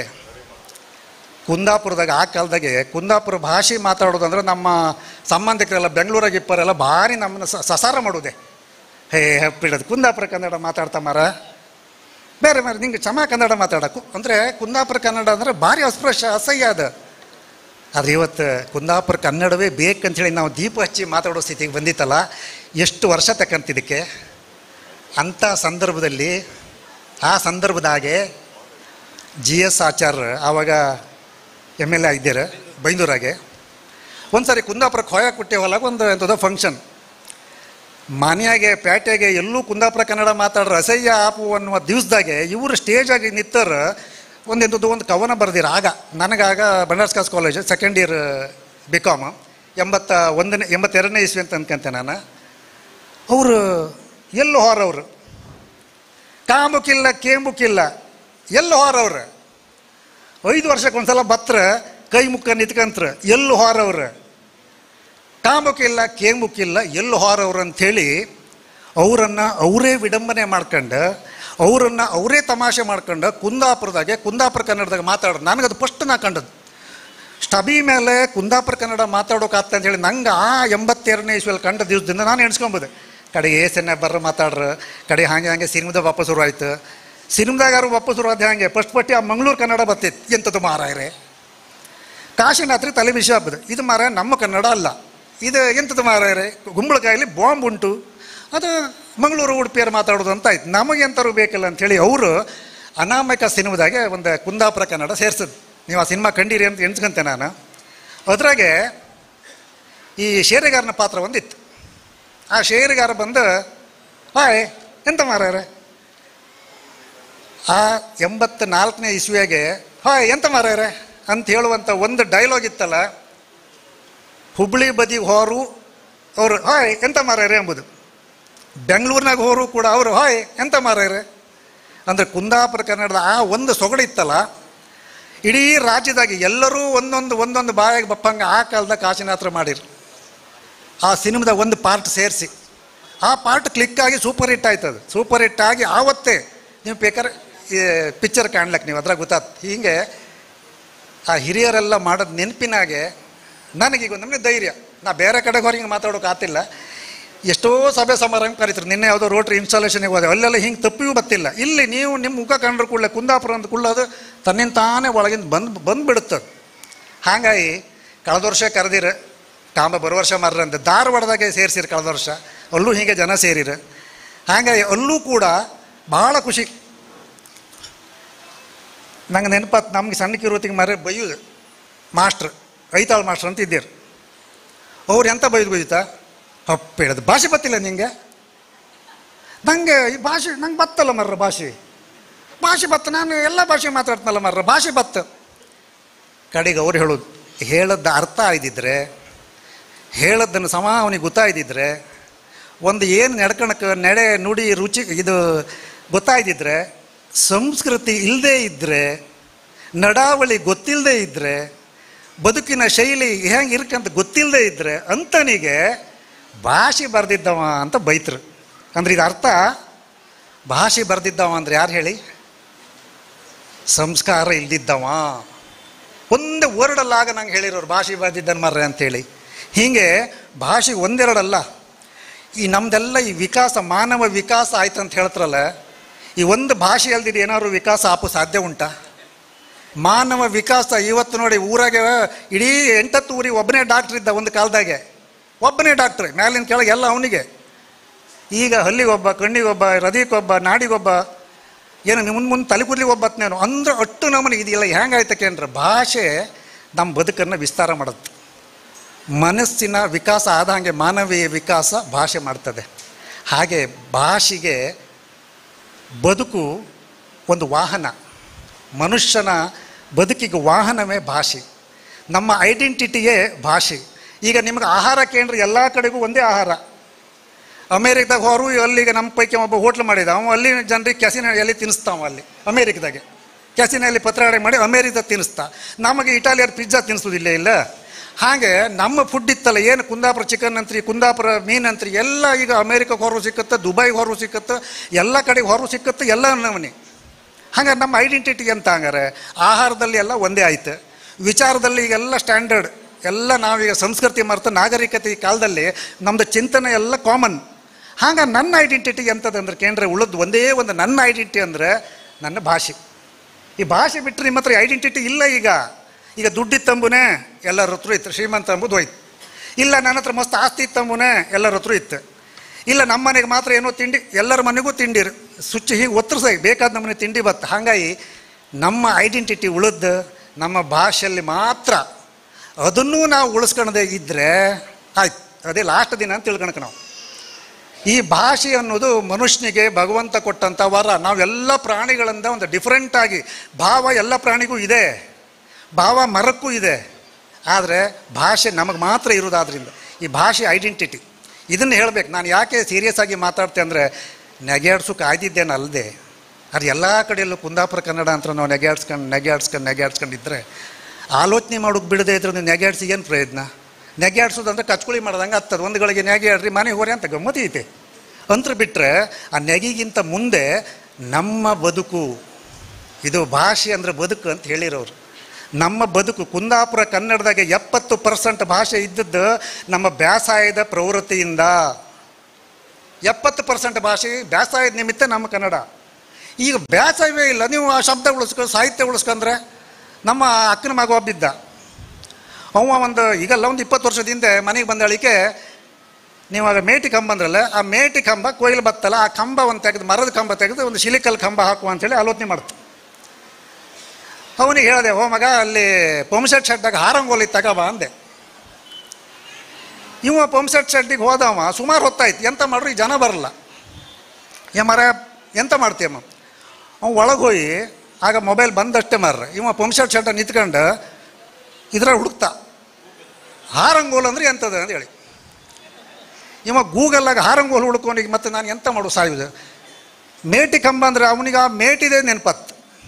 ಕುಂದಾಪುರದಾಗ ಆ ಕಾಲದಾಗೆ ಕುಂದಾಪುರ ಭಾಷೆ ಮಾತಾಡೋದು ಅಂದ್ರೆ ನಮ್ಮ ಸಂಬಂಧಿಕರೆಲ್ಲ ಬೆಂಗಳೂರಾಗ ಇಪ್ಪರೆಲ್ಲ ಭಾರಿ ನಮ್ಮನ್ನು ಸ- ಸಸಾರ ಮಾಡೋದೆ ಹೇ ಬಿಡೋದು ಕುಂದಾಪುರ ಕನ್ನಡ ಮಾತಾಡ್ತಾ ಮಾರ ಬೇರೆ ಬೇರೆ ನಿಂಗೆ ಚಮ ಕನ್ನಡ ಮಾತಾಡೋಕು ಅಂದರೆ ಕುಂದಾಪುರ ಕನ್ನಡ ಅಂದರೆ ಭಾರಿ ಅಸ್ಪೃಶ ಅಸಹ್ಯ ಅದು ಆದರೆ ಇವತ್ತು ಕುಂದಾಪುರ ಕನ್ನಡವೇ ಬೇಕಂಥೇಳಿ ನಾವು ದೀಪ ಹಚ್ಚಿ ಮಾತಾಡೋ ಸ್ಥಿತಿಗೆ ಬಂದಿತ್ತಲ್ಲ ಎಷ್ಟು ವರ್ಷ ತಕ್ಕಂತಿದ್ದಕ್ಕೆ ಅಂಥ ಸಂದರ್ಭದಲ್ಲಿ ಆ ಸಂದರ್ಭದಾಗೆ ಜಿ ಎಸ್ ಆಚಾರ್ಯ ಆವಾಗ ಎಮ್ ಎಲ್ ಎ ಇದ್ದೀರ ಬೈಂದೂರಾಗೆ ಒಂದು ಸಾರಿ ಕುಂದಾಪುರಕ್ಕೆ ಹೊಯ ಕೊಟ್ಟೇವಲ್ಲ ಒಂದು ಎಂಥದೋ ಫಂಕ್ಷನ್ ಮನೆಯಾಗೆ ಪ್ಯಾಟೆಗೆ ಎಲ್ಲೂ ಕುಂದಾಪುರ ಕನ್ನಡ ಮಾತಾಡ್ರೆ ಅಸಹ್ಯ ಆಪು ಅನ್ನುವ ದಿವಸದಾಗೆ ಇವರು ಸ್ಟೇಜಾಗಿ ನಿಂತರ ಒಂದೆಂಥದ್ದು ಒಂದು ಕವನ ಬರೆದಿರ ಆಗ ನನಗಾಗ ಬನಾರಸ್ ಕಾಸ್ college second year B com ಎಂಬತ್ತ ಒಂದನೇ ಎಂಬತ್ತೆರಡನೇ ಇಸ್ವಿ ಅಂತ ಅನ್ಕೊಂತೆ ನಾನು ಅವರು ಎಲ್ಲು ಹೋರವ್ರು ಕಾಂಬುಕಿಲ್ಲ ಕೇಂಬುಕಿಲ್ಲ ಎಲ್ಲು ಹೋರವ್ರು ಐದು ವರ್ಷಕ್ಕೆ ಒಂದ್ಸಲ ಬತ್ರ ಕೈ ಮುಕ್ಕ ನಿಂತ್ಕಂತ್ರ ಎಲ್ಲು ಹೋರವ್ರು ಕಾಮಕ್ಕಿಲ್ಲ ಕೇಮುಕ್ಕಿಲ್ಲ ಎಲ್ಲಿ ಹೋರವ್ರು ಅಂಥೇಳಿ ಅವರನ್ನು ಅವರೇ ವಿಡಂಬನೆ ಮಾಡ್ಕೊಂಡು ಅವರನ್ನು ಅವರೇ ತಮಾಷೆ ಮಾಡ್ಕೊಂಡು ಕುಂದಾಪುರದಾಗೆ ಕುಂದಾಪುರ ಕನ್ನಡದಾಗ ಮಾತಾಡೋದು ನನಗದು ಫಸ್ಟ್ ನಾ ಕಂಡದ್ದು ಸ್ಟಬಿ ಮೇಲೆ ಕುಂದಾಪುರ ಕನ್ನಡ ಮಾತಾಡೋಕಾಗ್ತ ಅಂತ ಹೇಳಿ ನಂಗೆ ಆ ಎಂಬತ್ತೆರಡನೇ ಇಸ್ವಿಯಲ್ಲಿ ಕಂಡ ದಿವಸದಿಂದ ನಾನು ಎಣಿಸ್ಕೊಂಬೋದು ಕಡೆ ಏಸನ್ನ ಬರ್ರ ಮಾತಾಡ್ರ ಕಡೆ ಹಾಗೆ ಹಾಗೆ ಸಿನಿಮಾದಾಗ ವಾಪಸ್ ಶುರು ಆಯ್ತು ಸಿನಿಮಾದಾಗಾರು ವಾಪಸ್ ಶುರು ಆದ ಹಾಗೆ ಫಸ್ಟ್ ಪಟ್ಟಿ ಆ ಮಂಗಳೂರು ಕನ್ನಡ ಬರ್ತೈತಿ ಎಂಥದ್ದು ಮಾರಾಯರೆ ಕಾಶಿನಾಥ್ರಿ ತಲೆ ವಿಷ ಹಬ್ಬದ ಇದು ಮಾರ ನಮ್ಮ ಕನ್ನಡ ಅಲ್ಲ ಇದು ಎಂಥದ್ದು ಮಾರಾಯರೆ ಗುಂಬಳಕಾಯಲ್ಲಿ ಬಾಂಬ್ ಉಂಟು ಅದು ಮಂಗಳೂರು ಉಡುಪಿಯರು ಮಾತಾಡೋದು ಅಂತ ಆಯ್ತು ನಮಗೆ ಎಂಥವ್ರು ಬೇಕಿಲ್ಲ ಅಂಥೇಳಿ ಅವರು ಅನಾಮಿಕ ಸಿನಿಮಾದಾಗೆ ಒಂದು ಕುಂದಾಪುರ ಕನ್ನಡ ಸೇರ್ಸದ್ ನೀವು ಆ ಸಿನಿಮಾ ಕಂಡೀರಿ ಅಂತ ಎಣಿಸ್ಕೊಂತೆ ನಾನು ಅದ್ರಾಗೆ ಈ ಶೇರೆಗಾರನ ಪಾತ್ರ ಒಂದಿತ್ತು ಆ ಶೇರೆಗಾರ ಬಂದು ಹಾಯ್ ಎಂತ ಮಾರಾಯರೆ ಆ ಎಂಬತ್ತ ನಾಲ್ಕನೇ ಇಸ್ವಿಯಾಗೆ ಹಾಯ್ ಎಂತ ಮಾರಾಯರೆ ಅಂತ ಹೇಳುವಂಥ ಒಂದು ಡೈಲಾಗ್ ಇತ್ತಲ್ಲ ಹುಬ್ಳಿ ಬದಿ ಹೋರು ಅವರು ಹಾಯ್ ಎಂತ ಮಾರಾಯರೆ ಎಂಬುದು ಬೆಂಗಳೂರಿನಾಗ ಹೋರು ಕೂಡ ಅವರು ಹಾಯ್ ಎಂತ ಮಾರಾಯರೆ ಅಂದರೆ ಕುಂದಾಪುರ ಕನ್ನಡದ ಆ ಒಂದು ಸೊಗಡು ಇತ್ತಲ್ಲ ಇಡೀ ರಾಜ್ಯದಾಗ ಎಲ್ಲರೂ ಒಂದೊಂದು ಒಂದೊಂದು ಬಾಯಾಗ ಬಪ್ಪಂಗೆ ಆ ಕಾಲದಾಗ ಕಾಶಿನಾತ್ರ ಮಾಡಿರು ಆ ಸಿನಿಮಾದ ಒಂದು ಪಾರ್ಟ್ ಸೇರಿಸಿ ಆ ಪಾರ್ಟ್ ಕ್ಲಿಕ್ ಆಗಿ ಸೂಪರ್ ಹಿಟ್ ಆಯ್ತದು ಸೂಪರ್ ಹಿಟ್ ಆಗಿ ಆವತ್ತೇ ನೀವು ಬೇಕಾದ್ರೆ ಪಿಕ್ಚರ್ ಕಾಣ್ಲಕ್ಕೆ ನೀವು ಅದ್ರಾಗ ಗೊತ್ತಾತ್ ಹೀಗೆ ಆ ಹಿರಿಯರೆಲ್ಲ ಮಾಡೋದು ನೆನಪಿನಾಗೆ ನನಗೀಗ ಒಂದು ನಮಗೆ ಧೈರ್ಯ ನಾ ಬೇರೆ ಕಡೆಗೆ ಹೊರಗೆ ಮಾತಾಡೋಕೆ ಆತಿಲ್ಲ ಎಷ್ಟೋ ಸಭೆ ಸಮಾರಂಭ ಕರೀತಾರೆ ನಿನ್ನೆ ಯಾವುದೋ ರೋಟ್ರಿ ಇನ್ಸ್ಟಾಲೇಷನ್ಗೆ ಹೋದೆ ಅಲ್ಲೆಲ್ಲ ಹಿಂಗೆ ತಪ್ಪಿಯೂ ಗೊತ್ತಿಲ್ಲ ಇಲ್ಲಿ ನೀವು ನಿಮ್ಮ ಮುಖ ಕಂಡ್ರೆ ಕೂಡಲೇ ಕುಂದಾಪುರ ಅಂತ ಕುಳ್ಳೋದು ತನ್ನಿಂದ ತಾನೇ ಒಳಗಿಂದ ಬಂದು ಬಂದುಬಿಡುತ್ತೆ ಹಾಗಾಗಿ ಕಳೆದ ವರ್ಷ ಕರೆದಿರ ಕಾಂಬ ಬರೋ ವರ್ಷ ಮರ್ರ ಅಂತ ಧಾರವಾಡದಾಗೆ ಸೇರಿಸಿರಿ ಕಳೆದ ವರ್ಷ ಅಲ್ಲೂ ಹೀಗೆ ಜನ ಸೇರಿರ ಹಾಗಾಗಿ ಅಲ್ಲೂ ಕೂಡ ಭಾಳ ಖುಷಿ ನಂಗೆ ನೆನಪಾತ್ ನಮ್ಗೆ ಸಣ್ಣಕ್ಕಿರೋತಿಗೆ ಮರ ಬೈಯೋದು ಮಾಸ್ಟ್ರ್ ಐತಾಳ್ ಮಾಸ್ಟ್ರ್ ಅಂತ ಇದ್ದೀರು ಅವ್ರು ಎಂತ ಬೈದು ಬೈತಾ ಹಪ್ಪಿಡದು ಭಾಷೆ ಬತ್ತಿಲ್ಲ ನಿಂಗೆ ನಂಗೆ ಈ ಭಾಷೆ ನಂಗೆ ಬತ್ತಲ್ಲ ಮರ್ರ ಭಾಷೆ ಭಾಷೆ ಬತ್ತ ನಾನು ಎಲ್ಲ ಭಾಷೆ ಮಾತಾಡ್ತನಲ್ಲ ಮರ್ರ ಭಾಷೆ ಬತ್ತ ಕಡೆಗೆ ಅವ್ರು ಹೇಳೋದು ಹೇಳದ ಅರ್ಥ ಆಯ್ದಿದ್ರೆ ಹೇಳದ್ದನ್ನು ಸಮ ಅವನಿಗೆ ಗೊತ್ತಾಯ್ದಿದ್ರೆ ಒಂದು ಏನು ನಡ್ಕಣಕ್ಕೆ ನಡೆ ನುಡಿ ರುಚಿ ಇದು ಗೊತ್ತಾಯ್ದಿದ್ರೆ ಸಂಸ್ಕೃತಿ ಇಲ್ಲದೇ ಇದ್ದರೆ ನಡಾವಳಿ ಗೊತ್ತಿಲ್ಲದೆ ಇದ್ದರೆ ಬದುಕಿನ ಶೈಲಿ ಹೆಂಗೆ ಇರ್ಕಂತ ಗೊತ್ತಿಲ್ಲದೆ ಇದ್ದರೆ ಅಂತನಿಗೆ ಭಾಷೆ ಬರೆದಿದ್ದವ ಅಂತ ಬೈತರು ಅಂದ್ರೆ ಇದು ಅರ್ಥ ಭಾಷೆ ಬರೆದಿದ್ದವ ಅಂದ್ರೆ ಯಾರು ಹೇಳಿ ಸಂಸ್ಕಾರ ಇಲ್ದಿದ್ದವ ಒಂದು ವರ್ಡಲ್ಲಾಗ ನಂಗೆ ಹೇಳಿರೋರು ಭಾಷೆ ಬರೆದಿದ್ದನ್ ಮರ್ರೆ ಅಂತೇಳಿ ಹೀಗೆ ಭಾಷೆ ಒಂದೆರಡಲ್ಲ ಈ ನಮ್ದೆಲ್ಲ ಈ ವಿಕಾಸ ಮಾನವ ವಿಕಾಸ ಆಯ್ತು ಅಂತ ಹೇಳ್ತಾರಲ್ಲ ಈ ಒಂದು ಭಾಷೆ ಅಲ್ದಿದ್ದು ಏನಾದ್ರು ವಿಕಾಸ ಆಪು ಸಾಧ್ಯ ಉಂಟಾ ಮಾನವ ವಿಕಾಸ ಇವತ್ತು ನೋಡಿ ಊರಾಗೆ ಇಡೀ ಎಂಟತ್ತು ಊರಿಗೆ ಒಬ್ಬನೇ ಡಾಕ್ಟ್ರ್ ಇದ್ದ ಒಂದು ಕಾಲದಾಗೆ ಒಬ್ಬನೇ ಡಾಕ್ಟ್ರ್ ಮ್ಯಾಲಿನ ಕೆಳಗೆ ಎಲ್ಲ ಅವನಿಗೆ ಈಗ ಹಲ್ಲಿಗೊಬ್ಬ ಕಣ್ಣಿಗೊಬ್ಬ ಹೃದಯಕ್ಕೊಬ್ಬ ನಾಡಿಗೊಬ್ಬ ಏನು ಮುಂದೆ ಮುಂದೆ ತಲೆ ಕೂದಲಿಗೆ ಒಬ್ಬತ್ತನೇನು ಅಂದ್ರೆ ಅಟ್ಟು ನಮ್ಮನೆ ಇದೆಲ್ಲ ಹೆಂಗಾಯ್ತಕ್ಕೆ ಅಂದ್ರೆ ಭಾಷೆ ನಮ್ಮ ಬದುಕನ್ನು ವಿಸ್ತಾರ ಮಾಡುತ್ತೆ ಮನಸ್ಸಿನ ವಿಕಾಸ ಆದಂಗೆ ಮಾನವೀಯ ವಿಕಾಸ ಭಾಷೆ ಮಾಡ್ತದೆ ಹಾಗೆ ಭಾಷೆಗೆ ಬದುಕು ಒಂದು ವಾಹನ ಮನುಷ್ಯನ ಬದುಕಿಗೆ ವಾಹನವೇ ಭಾಷೆ ನಮ್ಮ ಐಡೆಂಟಿಟಿಯೇ ಭಾಷೆ ಈಗ ನಿಮ್ಗೆ ಆಹಾರ ಕೇಂದ್ರ ಎಲ್ಲ ಕಡೆಗೂ ಒಂದೇ ಆಹಾರ ಅಮೇರಿಕದಾಗ ಹೋರು ಅಲ್ಲಿಗೆ ನಮ್ಮ ಪೈಕಿ ಒಬ್ಬ ಹೋಟ್ಲ್ ಮಾಡಿದ ಅವ ಅಲ್ಲಿ ಜನರಿಗೆ ಕೆಸಿನ ಎಲ್ಲಿ ತಿನ್ನಿಸ್ತಾವ ಅಲ್ಲಿ ಅಮೇರಿಕದಾಗೆ ಕೆಸಿನಲ್ಲಿ ಪತ್ರೊಡೆ ಮಾಡಿ ಅಮೇರಿಕದಾಗ ತಿನ್ನಿಸ್ತಾ ನಮಗೆ ಇಟಾಲಿಯರ್ ಪಿಜ್ಜಾ ತಿನ್ನಿಸೋದಿಲ್ಲ ಇಲ್ಲ ಹಾಗೆ ನಮ್ಮ ಫುಡ್ ಇತ್ತಲ್ಲ ಏನು ಕುಂದಾಪುರ ಚಿಕನ್ ಅಂತ್ರಿ ಕುಂದಾಪುರ ಮೀನು ಅಂತ್ರಿ ಎಲ್ಲ ಈಗ ಅಮೇರಿಕಕ್ಕೆ ಹೊರವು ಸಿಕ್ಕತ್ತೆ ದುಬೈಗೆ ಹೊರವು ಸಿಕ್ಕತ್ತೆ ಎಲ್ಲ ಕಡೆಗೆ ಹೊರವು ಸಿಕ್ಕತ್ತೆ ಎಲ್ಲ ನಮನಿ ಹಂಗೆ ನಮ್ಮ ಐಡೆಂಟಿಟಿ ಅಂತ ಹಂಗಾರೆ ಆಹಾರದಲ್ಲಿ ಎಲ್ಲ ಒಂದೇ ಆಯ್ತು ವಿಚಾರದಲ್ಲಿ ಈಗೆಲ್ಲ ಸ್ಟ್ಯಾಂಡರ್ಡ್ ಎಲ್ಲ ನಾವೀಗ ಸಂಸ್ಕೃತಿ ಮರೆತು ನಾಗರಿಕತೆ ಈ ಕಾಲದಲ್ಲಿ ನಮ್ಮದು ಚಿಂತನೆ ಎಲ್ಲ ಕಾಮನ್ ಹಾಗೆ ನನ್ನ ಐಡೆಂಟಿಟಿ ಎಂಥದಂದ್ರೆ ಕೇಂದ್ರ ಉಳಿದು ಒಂದೇ ಒಂದು ನನ್ನ ಐಡೆಂಟಿಟಿ ಅಂದರೆ ನನ್ನ ಭಾಷೆ ಈ ಭಾಷೆ ಬಿಟ್ಟರೆ ನಿಮ್ಮ ಹತ್ರ ಐಡೆಂಟಿಟಿ ಇಲ್ಲ ಈಗ ಈಗ ದುಡ್ಡಿತ್ತಂಬುನೇ ಎಲ್ಲರ ಹತ್ರ ಇತ್ತು ಶ್ರೀಮಂತ ಅಂಬುದು ಹೋಯ್ತು ಇಲ್ಲ ನನ್ನ ಹತ್ರ ಮಸ್ತ್ ಆಸ್ತಿ ಇತ್ತಂಬುನೇ ಎಲ್ಲರ ಹತ್ರ ಇತ್ತು ಇಲ್ಲ ನಮ್ಮ ಮನೆಗೆ ಮಾತ್ರ ಏನೋ ತಿಂಡಿ ಎಲ್ಲರ ಮನೆಗೂ ತಿಂಡಿರು ಸುಚ್ಚಿ ಹೀಗೆ ಒತ್ತರಿಸಾಗಿ ಬೇಕಾದ ನಮ್ಮನೆ ತಿಂಡಿ ಬತ್ತು ಹಾಗಾಗಿ ನಮ್ಮ ಐಡೆಂಟಿಟಿ ಉಳಿದು ನಮ್ಮ ಭಾಷೆಯಲ್ಲಿ ಮಾತ್ರ ಅದನ್ನೂ ನಾವು ಉಳಿಸ್ಕೊಳ್ಳದೆ ಇದ್ದರೆ ಆಯ್ತು ಅದೇ ಲಾಸ್ಟ್ ದಿನ ಅಂತ ತಿಳ್ಕೊಳಕ್ಕೆ ನಾವು ಈ ಭಾಷೆ ಅನ್ನೋದು ಮನುಷ್ಯನಿಗೆ ಭಗವಂತ ಕೊಟ್ಟಂಥ ವರ ನಾವೆಲ್ಲ ಪ್ರಾಣಿಗಳಿಂದ ಒಂದು ಡಿಫ್ರೆಂಟ್ ಆಗಿ ಭಾವ ಎಲ್ಲ ಪ್ರಾಣಿಗೂ ಇದೆ ಭಾವ ಮರಕ್ಕೂ ಇದೆ ಆದರೆ ಭಾಷೆ ನಮಗೆ ಮಾತ್ರ ಇರೋದಾದ್ರಿಂದ ಈ ಭಾಷೆ ಐಡೆಂಟಿಟಿ ಇದನ್ನು ಹೇಳಬೇಕು ನಾನು ಯಾಕೆ ಸೀರಿಯಸ್ ಆಗಿ ಮಾತಾಡ್ತೆ ಅಂದರೆ ನೆಗೆಯಾಡ್ಸೋಕೆ ಆಯ್ದಿದ್ದೇನೆ ಅಲ್ಲದೆ ಅದು ಎಲ್ಲ ಕಡೆಯಲ್ಲೂ ಕುಂದಾಪುರ ಕನ್ನಡ ಅಂತ ನಾವು ನೆಗೆಯಾಡ್ಸ್ಕೊಂಡು ನೆಗೆಯಾಡ್ಸ್ಕೊಂಡು ನೆಗೆಯಾಡ್ಸ್ಕೊಂಡಿದ್ರೆ ಆಲೋಚನೆ ಮಾಡೋಕೆ ಬಿಡದೆ ಇದ್ರೆ ನೀವು ನೆಗೆಯಾಡ್ಸಿ ಏನು ಪ್ರಯೋಜನ ನೆಗೆಯಾಡ್ಸೋದು ಅಂದ್ರೆ ಕಚ್ಕುಳಿ ಮಾಡ್ದಂಗೆ ಆಗ್ತದೆ ಒಂದು ಗಳಿಗೆ ನೆಗೆಯಾಡ್ರಿ ಮನೆ ಹೋರಿ ಅಂತ ಗಮ್ಮತಿ ಐತೆ ಅಂತ್ರ ಬಿಟ್ಟರೆ ಆ ನೆಗೆಗಿಂತ ಮುಂದೆ ನಮ್ಮ ಬದುಕು ಇದು ಭಾಷೆ ಅಂದರೆ ಬದುಕು ಅಂತ ಹೇಳಿರೋರು ನಮ್ಮ ಬದುಕು ಕುಂದಾಪುರ ಕನ್ನಡದಾಗೆ ಎಪ್ಪತ್ತು ಪರ್ಸೆಂಟ್ ಭಾಷೆ ಇದ್ದದ್ದು ನಮ್ಮ ಬ್ಯಾಸಾಯದ ಪ್ರವೃತ್ತಿಯಿಂದ ಎಪ್ಪತ್ತು ಪರ್ಸೆಂಟ್ ಭಾಷೆ ಬ್ಯಾಸಾಯದ ನಿಮಿತ್ತ ನಮ್ಮ ಕನ್ನಡ ಈಗ ಬ್ಯಾಸಾಯವೇ ಇಲ್ಲ ನೀವು ಆ ಶಬ್ದ ಉಳಿಸ್ಕೊಂಡು ಸಾಹಿತ್ಯ ಉಳಿಸ್ಕೊಂಡ್ರೆ ನಮ್ಮ ಅಕ್ಕನ ಮಗ ಒಬ್ಬಿದ್ದ ಅವ ಒಂದು ಈಗಲ್ಲ ಒಂದು ಇಪ್ಪತ್ತು ವರ್ಷದ ಹಿಂದೆ ಮನೆಗೆ ಬಂದಳಿಕೆ ನೀವು ಆಗ ಮೇಟಿ ಕಂಬ ಅಂದ್ರಲ್ಲ ಆ ಮೇಟಿ ಕಂಬ ಕೊಯ್ಲು ಬತ್ತಲ್ಲ ಆ ಕಂಬ ಒಂದು ತೆಗೆದು ಮರದ ಕಂಬ ತೆಗೆದು ಒಂದು ಶಿಲಿಕಲ್ ಕಂಬ ಹಾಕುವ ಅಂತೇಳಿ ಆಲೋಚನೆ ಮಾಡ್ತು ಅವನಿಗೆ ಹೇಳಿದೆ ಓ ಮಗ ಅಲ್ಲಿ ಪಂಪ್ಸೆಟ್ ಶೆಡ್ದಾಗ ಹಾರಂಗೋಲಿ ತಗಬ ಅಂದೆ ಇವ ಪಂಪ್ಸೆಟ್ ಶೆಡ್ಡಿಗೆ ಹೋದವ ಸುಮಾರು ಹೊತ್ತಾಯ್ತು ಎಂತ ಮಾಡ್ರು ಈ ಜನ ಬರಲ್ಲ ಏ ಮರ ಎಂತ ಮಾಡ್ತೀಯಮ್ಮ ಅವ ಒಳಗೆ ಹೋಗಿ ಆಗ ಮೊಬೈಲ್ ಬಂದಷ್ಟೇ ಮಾರ್ರೆ ಇವ ಪಂಪ್ಸೆಟ್ ಶೆಡ್ಡ ನಿಂತ್ಕೊಂಡು ಇದ್ರಾಗ ಹುಡುಕ್ತಾ ಹಾರಂಗೋಲ್ ಅಂದ್ರೆ ಎಂಥದ್ದು ಅಂತ ಹೇಳಿ ಇವ ಗೂಗಲ್ಲಾಗ ಹಾರಂಗೋಲ್ ಹುಡ್ಕೊಂಡಿಗೆ ಮತ್ತೆ ನಾನು ಎಂತ ಮಾಡು ಸಾಯುವುದು ಮೇಟಿ ಕಂಬ ಅಂದ್ರೆ ಅವನಿಗೆ ಆ ಮೇಟಿದೆ ನೆನಪತ್ತು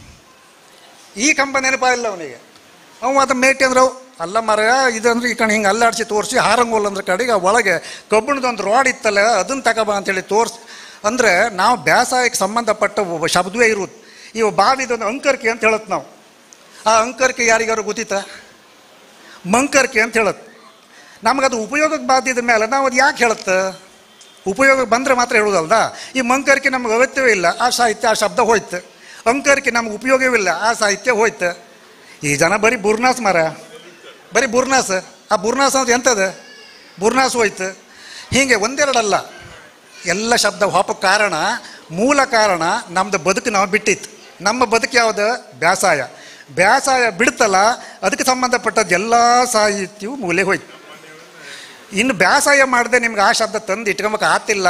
ಈ ಕಂಬ ನೆನಪಾಗಿಲ್ಲ ಅವನಿಗೆ ಅವ ಅದು ಮೇಟಿ ಅಂದ್ರೆ ಅವ್- ಅಲ್ಲ ಮರ ಇದಂದ್ರೆ ಈ ಕಣ್ ಹಿಂಗೆ ಅಲ್ಲಾಡಿಸಿ ತೋರಿಸಿ ಹಾರಂಗೋಲ್ ಅಂದ್ರೆ ಕಡೆಗೆ ಆ ಒಳಗೆ ಕಬ್ಬಿಣದೊಂದು ರಾಡ್ ಇತ್ತಲ್ಲ ಅದನ್ನು ತಗೋಬ ಅಂತೇಳಿ ತೋರಿಸಿ ಅಂದರೆ ನಾವು ಬೇಸಾಯಕ್ಕೆ ಸಂಬಂಧಪಟ್ಟ ಒಬ್ಬ ಶಬ್ದವೇ ಇರುವುದು ಇವು ಬಾವಿದೊಂದು ಅಂಕರ್ಕೆ ಅಂತ ಹೇಳತ್ ನಾವು ಆ ಅಂಕರ್ಕೆ ಯಾರಿಗಾರು ಗೊತ್ತಿತ್ತಾ ಮಂಕರ್ಕೆ ಅಂತ ಹೇಳತ್ ನಮಗದು ಉಪಯೋಗಕ್ಕೆ ಬಾದಿದ ಮೇಲೆ ನಾವು ಅದು ಯಾಕೆ ಹೇಳುತ್ತೆ ಉಪಯೋಗಕ್ಕೆ ಬಂದರೆ ಮಾತ್ರ ಹೇಳೋದಲ್ದ ಈ ಮಂಕರ್ಕೆ ನಮ್ಗೆ ಅಗತ್ಯವೇ ಇಲ್ಲ ಆ ಸಾಹಿತ್ಯ ಆ ಶಬ್ದ ಹೋಯ್ತು ಅಂಕರ್ಕೆ ನಮ್ಗೆ ಉಪಯೋಗವಿಲ್ಲ ಆ ಸಾಹಿತ್ಯ ಹೋಯ್ತು ಈ ಜನ ಬರೀ ಬುರ್ನಾಸ್ ಮರ ಬರೀ ಬುರ್ನಾಸ್ ಆ ಬುರ್ನಾಸ್ ಅಂದ್ರೆ ಎಂಥದ ಬುರ್ನಾಸ್ ಹೋಯ್ತು ಹೀಗೆ ಒಂದೆರಡಲ್ಲ ಎಲ್ಲ ಶಬ್ದ ಹೋಪಕ್ಕೆ ಕಾರಣ ಮೂಲ ಕಾರಣ ನಮ್ಮದು ಬದುಕು ನಾವು ಬಿಟ್ಟಿತ್ತು ನಮ್ಮ ಬದುಕು ಯಾವುದು ಬ್ಯಾಸಾಯ ಬ್ಯಾಸಾಯ ಬಿಡ್ತಲ್ಲ ಅದಕ್ಕೆ ಸಂಬಂಧಪಟ್ಟದ್ದು ಎಲ್ಲ ಸಾಹಿತ್ಯವು ಮೂಲೆ ಹೋಯ್ತು ಇನ್ನು ಬ್ಯಾಸಾಯ ಮಾಡದೆ ನಿಮ್ಗೆ ಆ ಶಬ್ದ ತಂದು ಇಟ್ಕೊಂಬಕ್ಕೆ ಆತಿಲ್ಲ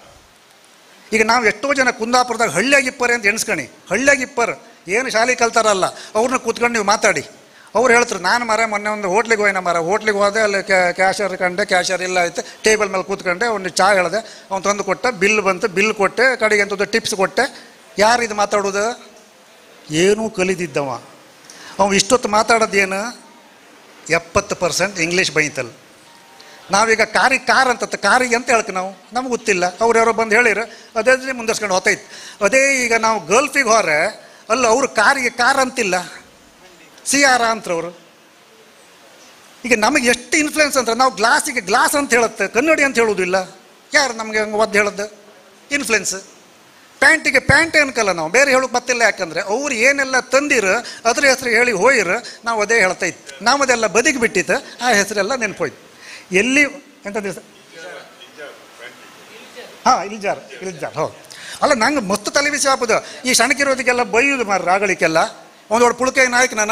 ಈಗ ನಾವು ಎಷ್ಟೋ ಜನ ಕುಂದಾಪುರದಾಗ ಹಳ್ಳಿಯಾಗಿಪ್ಪರೆ ಅಂತ ಎಣಿಸ್ಕಣಿ ಹಳ್ಳಿಯಾಗಿಪ್ಪರ್ ಏನು ಶಾಲೆ ಕಲ್ತಾರಲ್ಲ ಅವ್ರನ್ನ ಕೂತ್ಕೊಂಡು ನೀವು ಮಾತಾಡಿ ಅವ್ರು ಹೇಳ್ತಾರೆ ನಾನು ಮರ ಮೊನ್ನೆ ಒಂದು ಹೋಟ್ಲಿಗೆ ಹೋಯ್ನ ಮರ ಹೋಟ್ಲಿಗೆ ಹೋದೆ ಅಲ್ಲಿ ಕ್ಯಾಶರ್ ಕಂಡೆ ಕ್ಯಾಶರ್ ಇಲ್ಲ ಆಯ್ತು ಟೇಬಲ್ ಮೇಲೆ ಕೂತ್ಕೊಂಡೆ ಒಂದು ಚಾ ಹೇಳ್ದೆ ಅವ್ನು ತಂದು ಕೊಟ್ಟ ಬಿಲ್ ಬಂತು ಬಿಲ್ ಕೊಟ್ಟೆ ಕಡೆಗೆ ಅಂತದ್ದು ಟಿಪ್ಸ್ ಕೊಟ್ಟೆ ಯಾರು ಇದು ಮಾತಾಡೋದು ಏನೂ ಕಲಿದಿದ್ದವ ಅವ ಇಷ್ಟೊತ್ತು ಮಾತಾಡೋದೇನು ಎಪ್ಪತ್ತು ಪರ್ಸೆಂಟ್ ಇಂಗ್ಲೀಷ್ ಬೈತಲ್ಲ ನಾವೀಗ ಕಾರಿಗೆ ಕಾರ್ ಅಂತ ಕಾರಿಗೆ ಅಂತ ಹೇಳ್ತೀವಿ ನಾವು ನಮ್ಗೆ ಗೊತ್ತಿಲ್ಲ ಅವ್ರು ಯಾರೋ ಬಂದು ಹೇಳಿರ ಅದೇ ಮುಂದರ್ಸ್ಕೊಂಡು ಹೋತೈತೆ ಅದೇ ಈಗ ನಾವು ಗಲ್ಫಿಗೆ ಹೋರೆ ಅಲ್ಲಿ ಅವರು ಕಾರಿಗೆ ಕಾರ್ ಅಂತಿಲ್ಲ ಸಿ ಆರ್ ಅಂತ್ರವರು ಈಗ ನಮಗೆ ಎಷ್ಟು ಇನ್ಫ್ಲುಯೆನ್ಸ್ ಅಂದ್ರೆ ನಾವು ಗ್ಲಾಸಿಗೆ ಗ್ಲಾಸ್ ಅಂತ ಹೇಳುತ್ತೆ ಕನ್ನಡಿ ಅಂತ ಹೇಳೋದಿಲ್ಲ ಯಾರು ನಮಗೆ ಹಂಗೆ ಒದ್ದು ಹೇಳದ್ದು ಇನ್ಫ್ಲುಯೆನ್ಸ್ ಪ್ಯಾಂಟಿಗೆ ಪ್ಯಾಂಟ್ ಅನ್ಕಲ್ಲ ನಾವು ಬೇರೆ ಹೇಳೋಕೆ ಬತ್ತಿಲ್ಲ ಯಾಕಂದ್ರೆ ಅವ್ರು ಏನೆಲ್ಲ ತಂದಿರ ಅದ್ರ ಹೆಸರು ಹೇಳಿ ಹೋಯಿರ ನಾವು ಅದೇ ಹೇಳ್ತೈತಿ ನಾವು ಅದೆಲ್ಲ ಬದಿಗೆ ಬಿಟ್ಟಿತ್ತು ಆ ಹೆಸರೆಲ್ಲ ನೆನಪೋಯ್ತು ಎಲ್ಲಿ ಎಂತ ದಿವಸ ಹಾಂ ಇಲ್ಜಾರ್ ಇಲ್ಜಾರ್ ಹೌದು ಅಲ್ಲ ನಂಗೆ ಮಸ್ತ್ ತಲೆ ಬಿಸಿ ಹಾಪುದು ಈ ಸಣ್ಣಕಿರೋದಕ್ಕೆಲ್ಲ ಬೈಯುದು ಮಾರ ರಾಗಳಿಗೆಲ್ಲ ಒಂದು ದೊಡ್ಡ ಪುಳಕೈ ನಾಯಕನ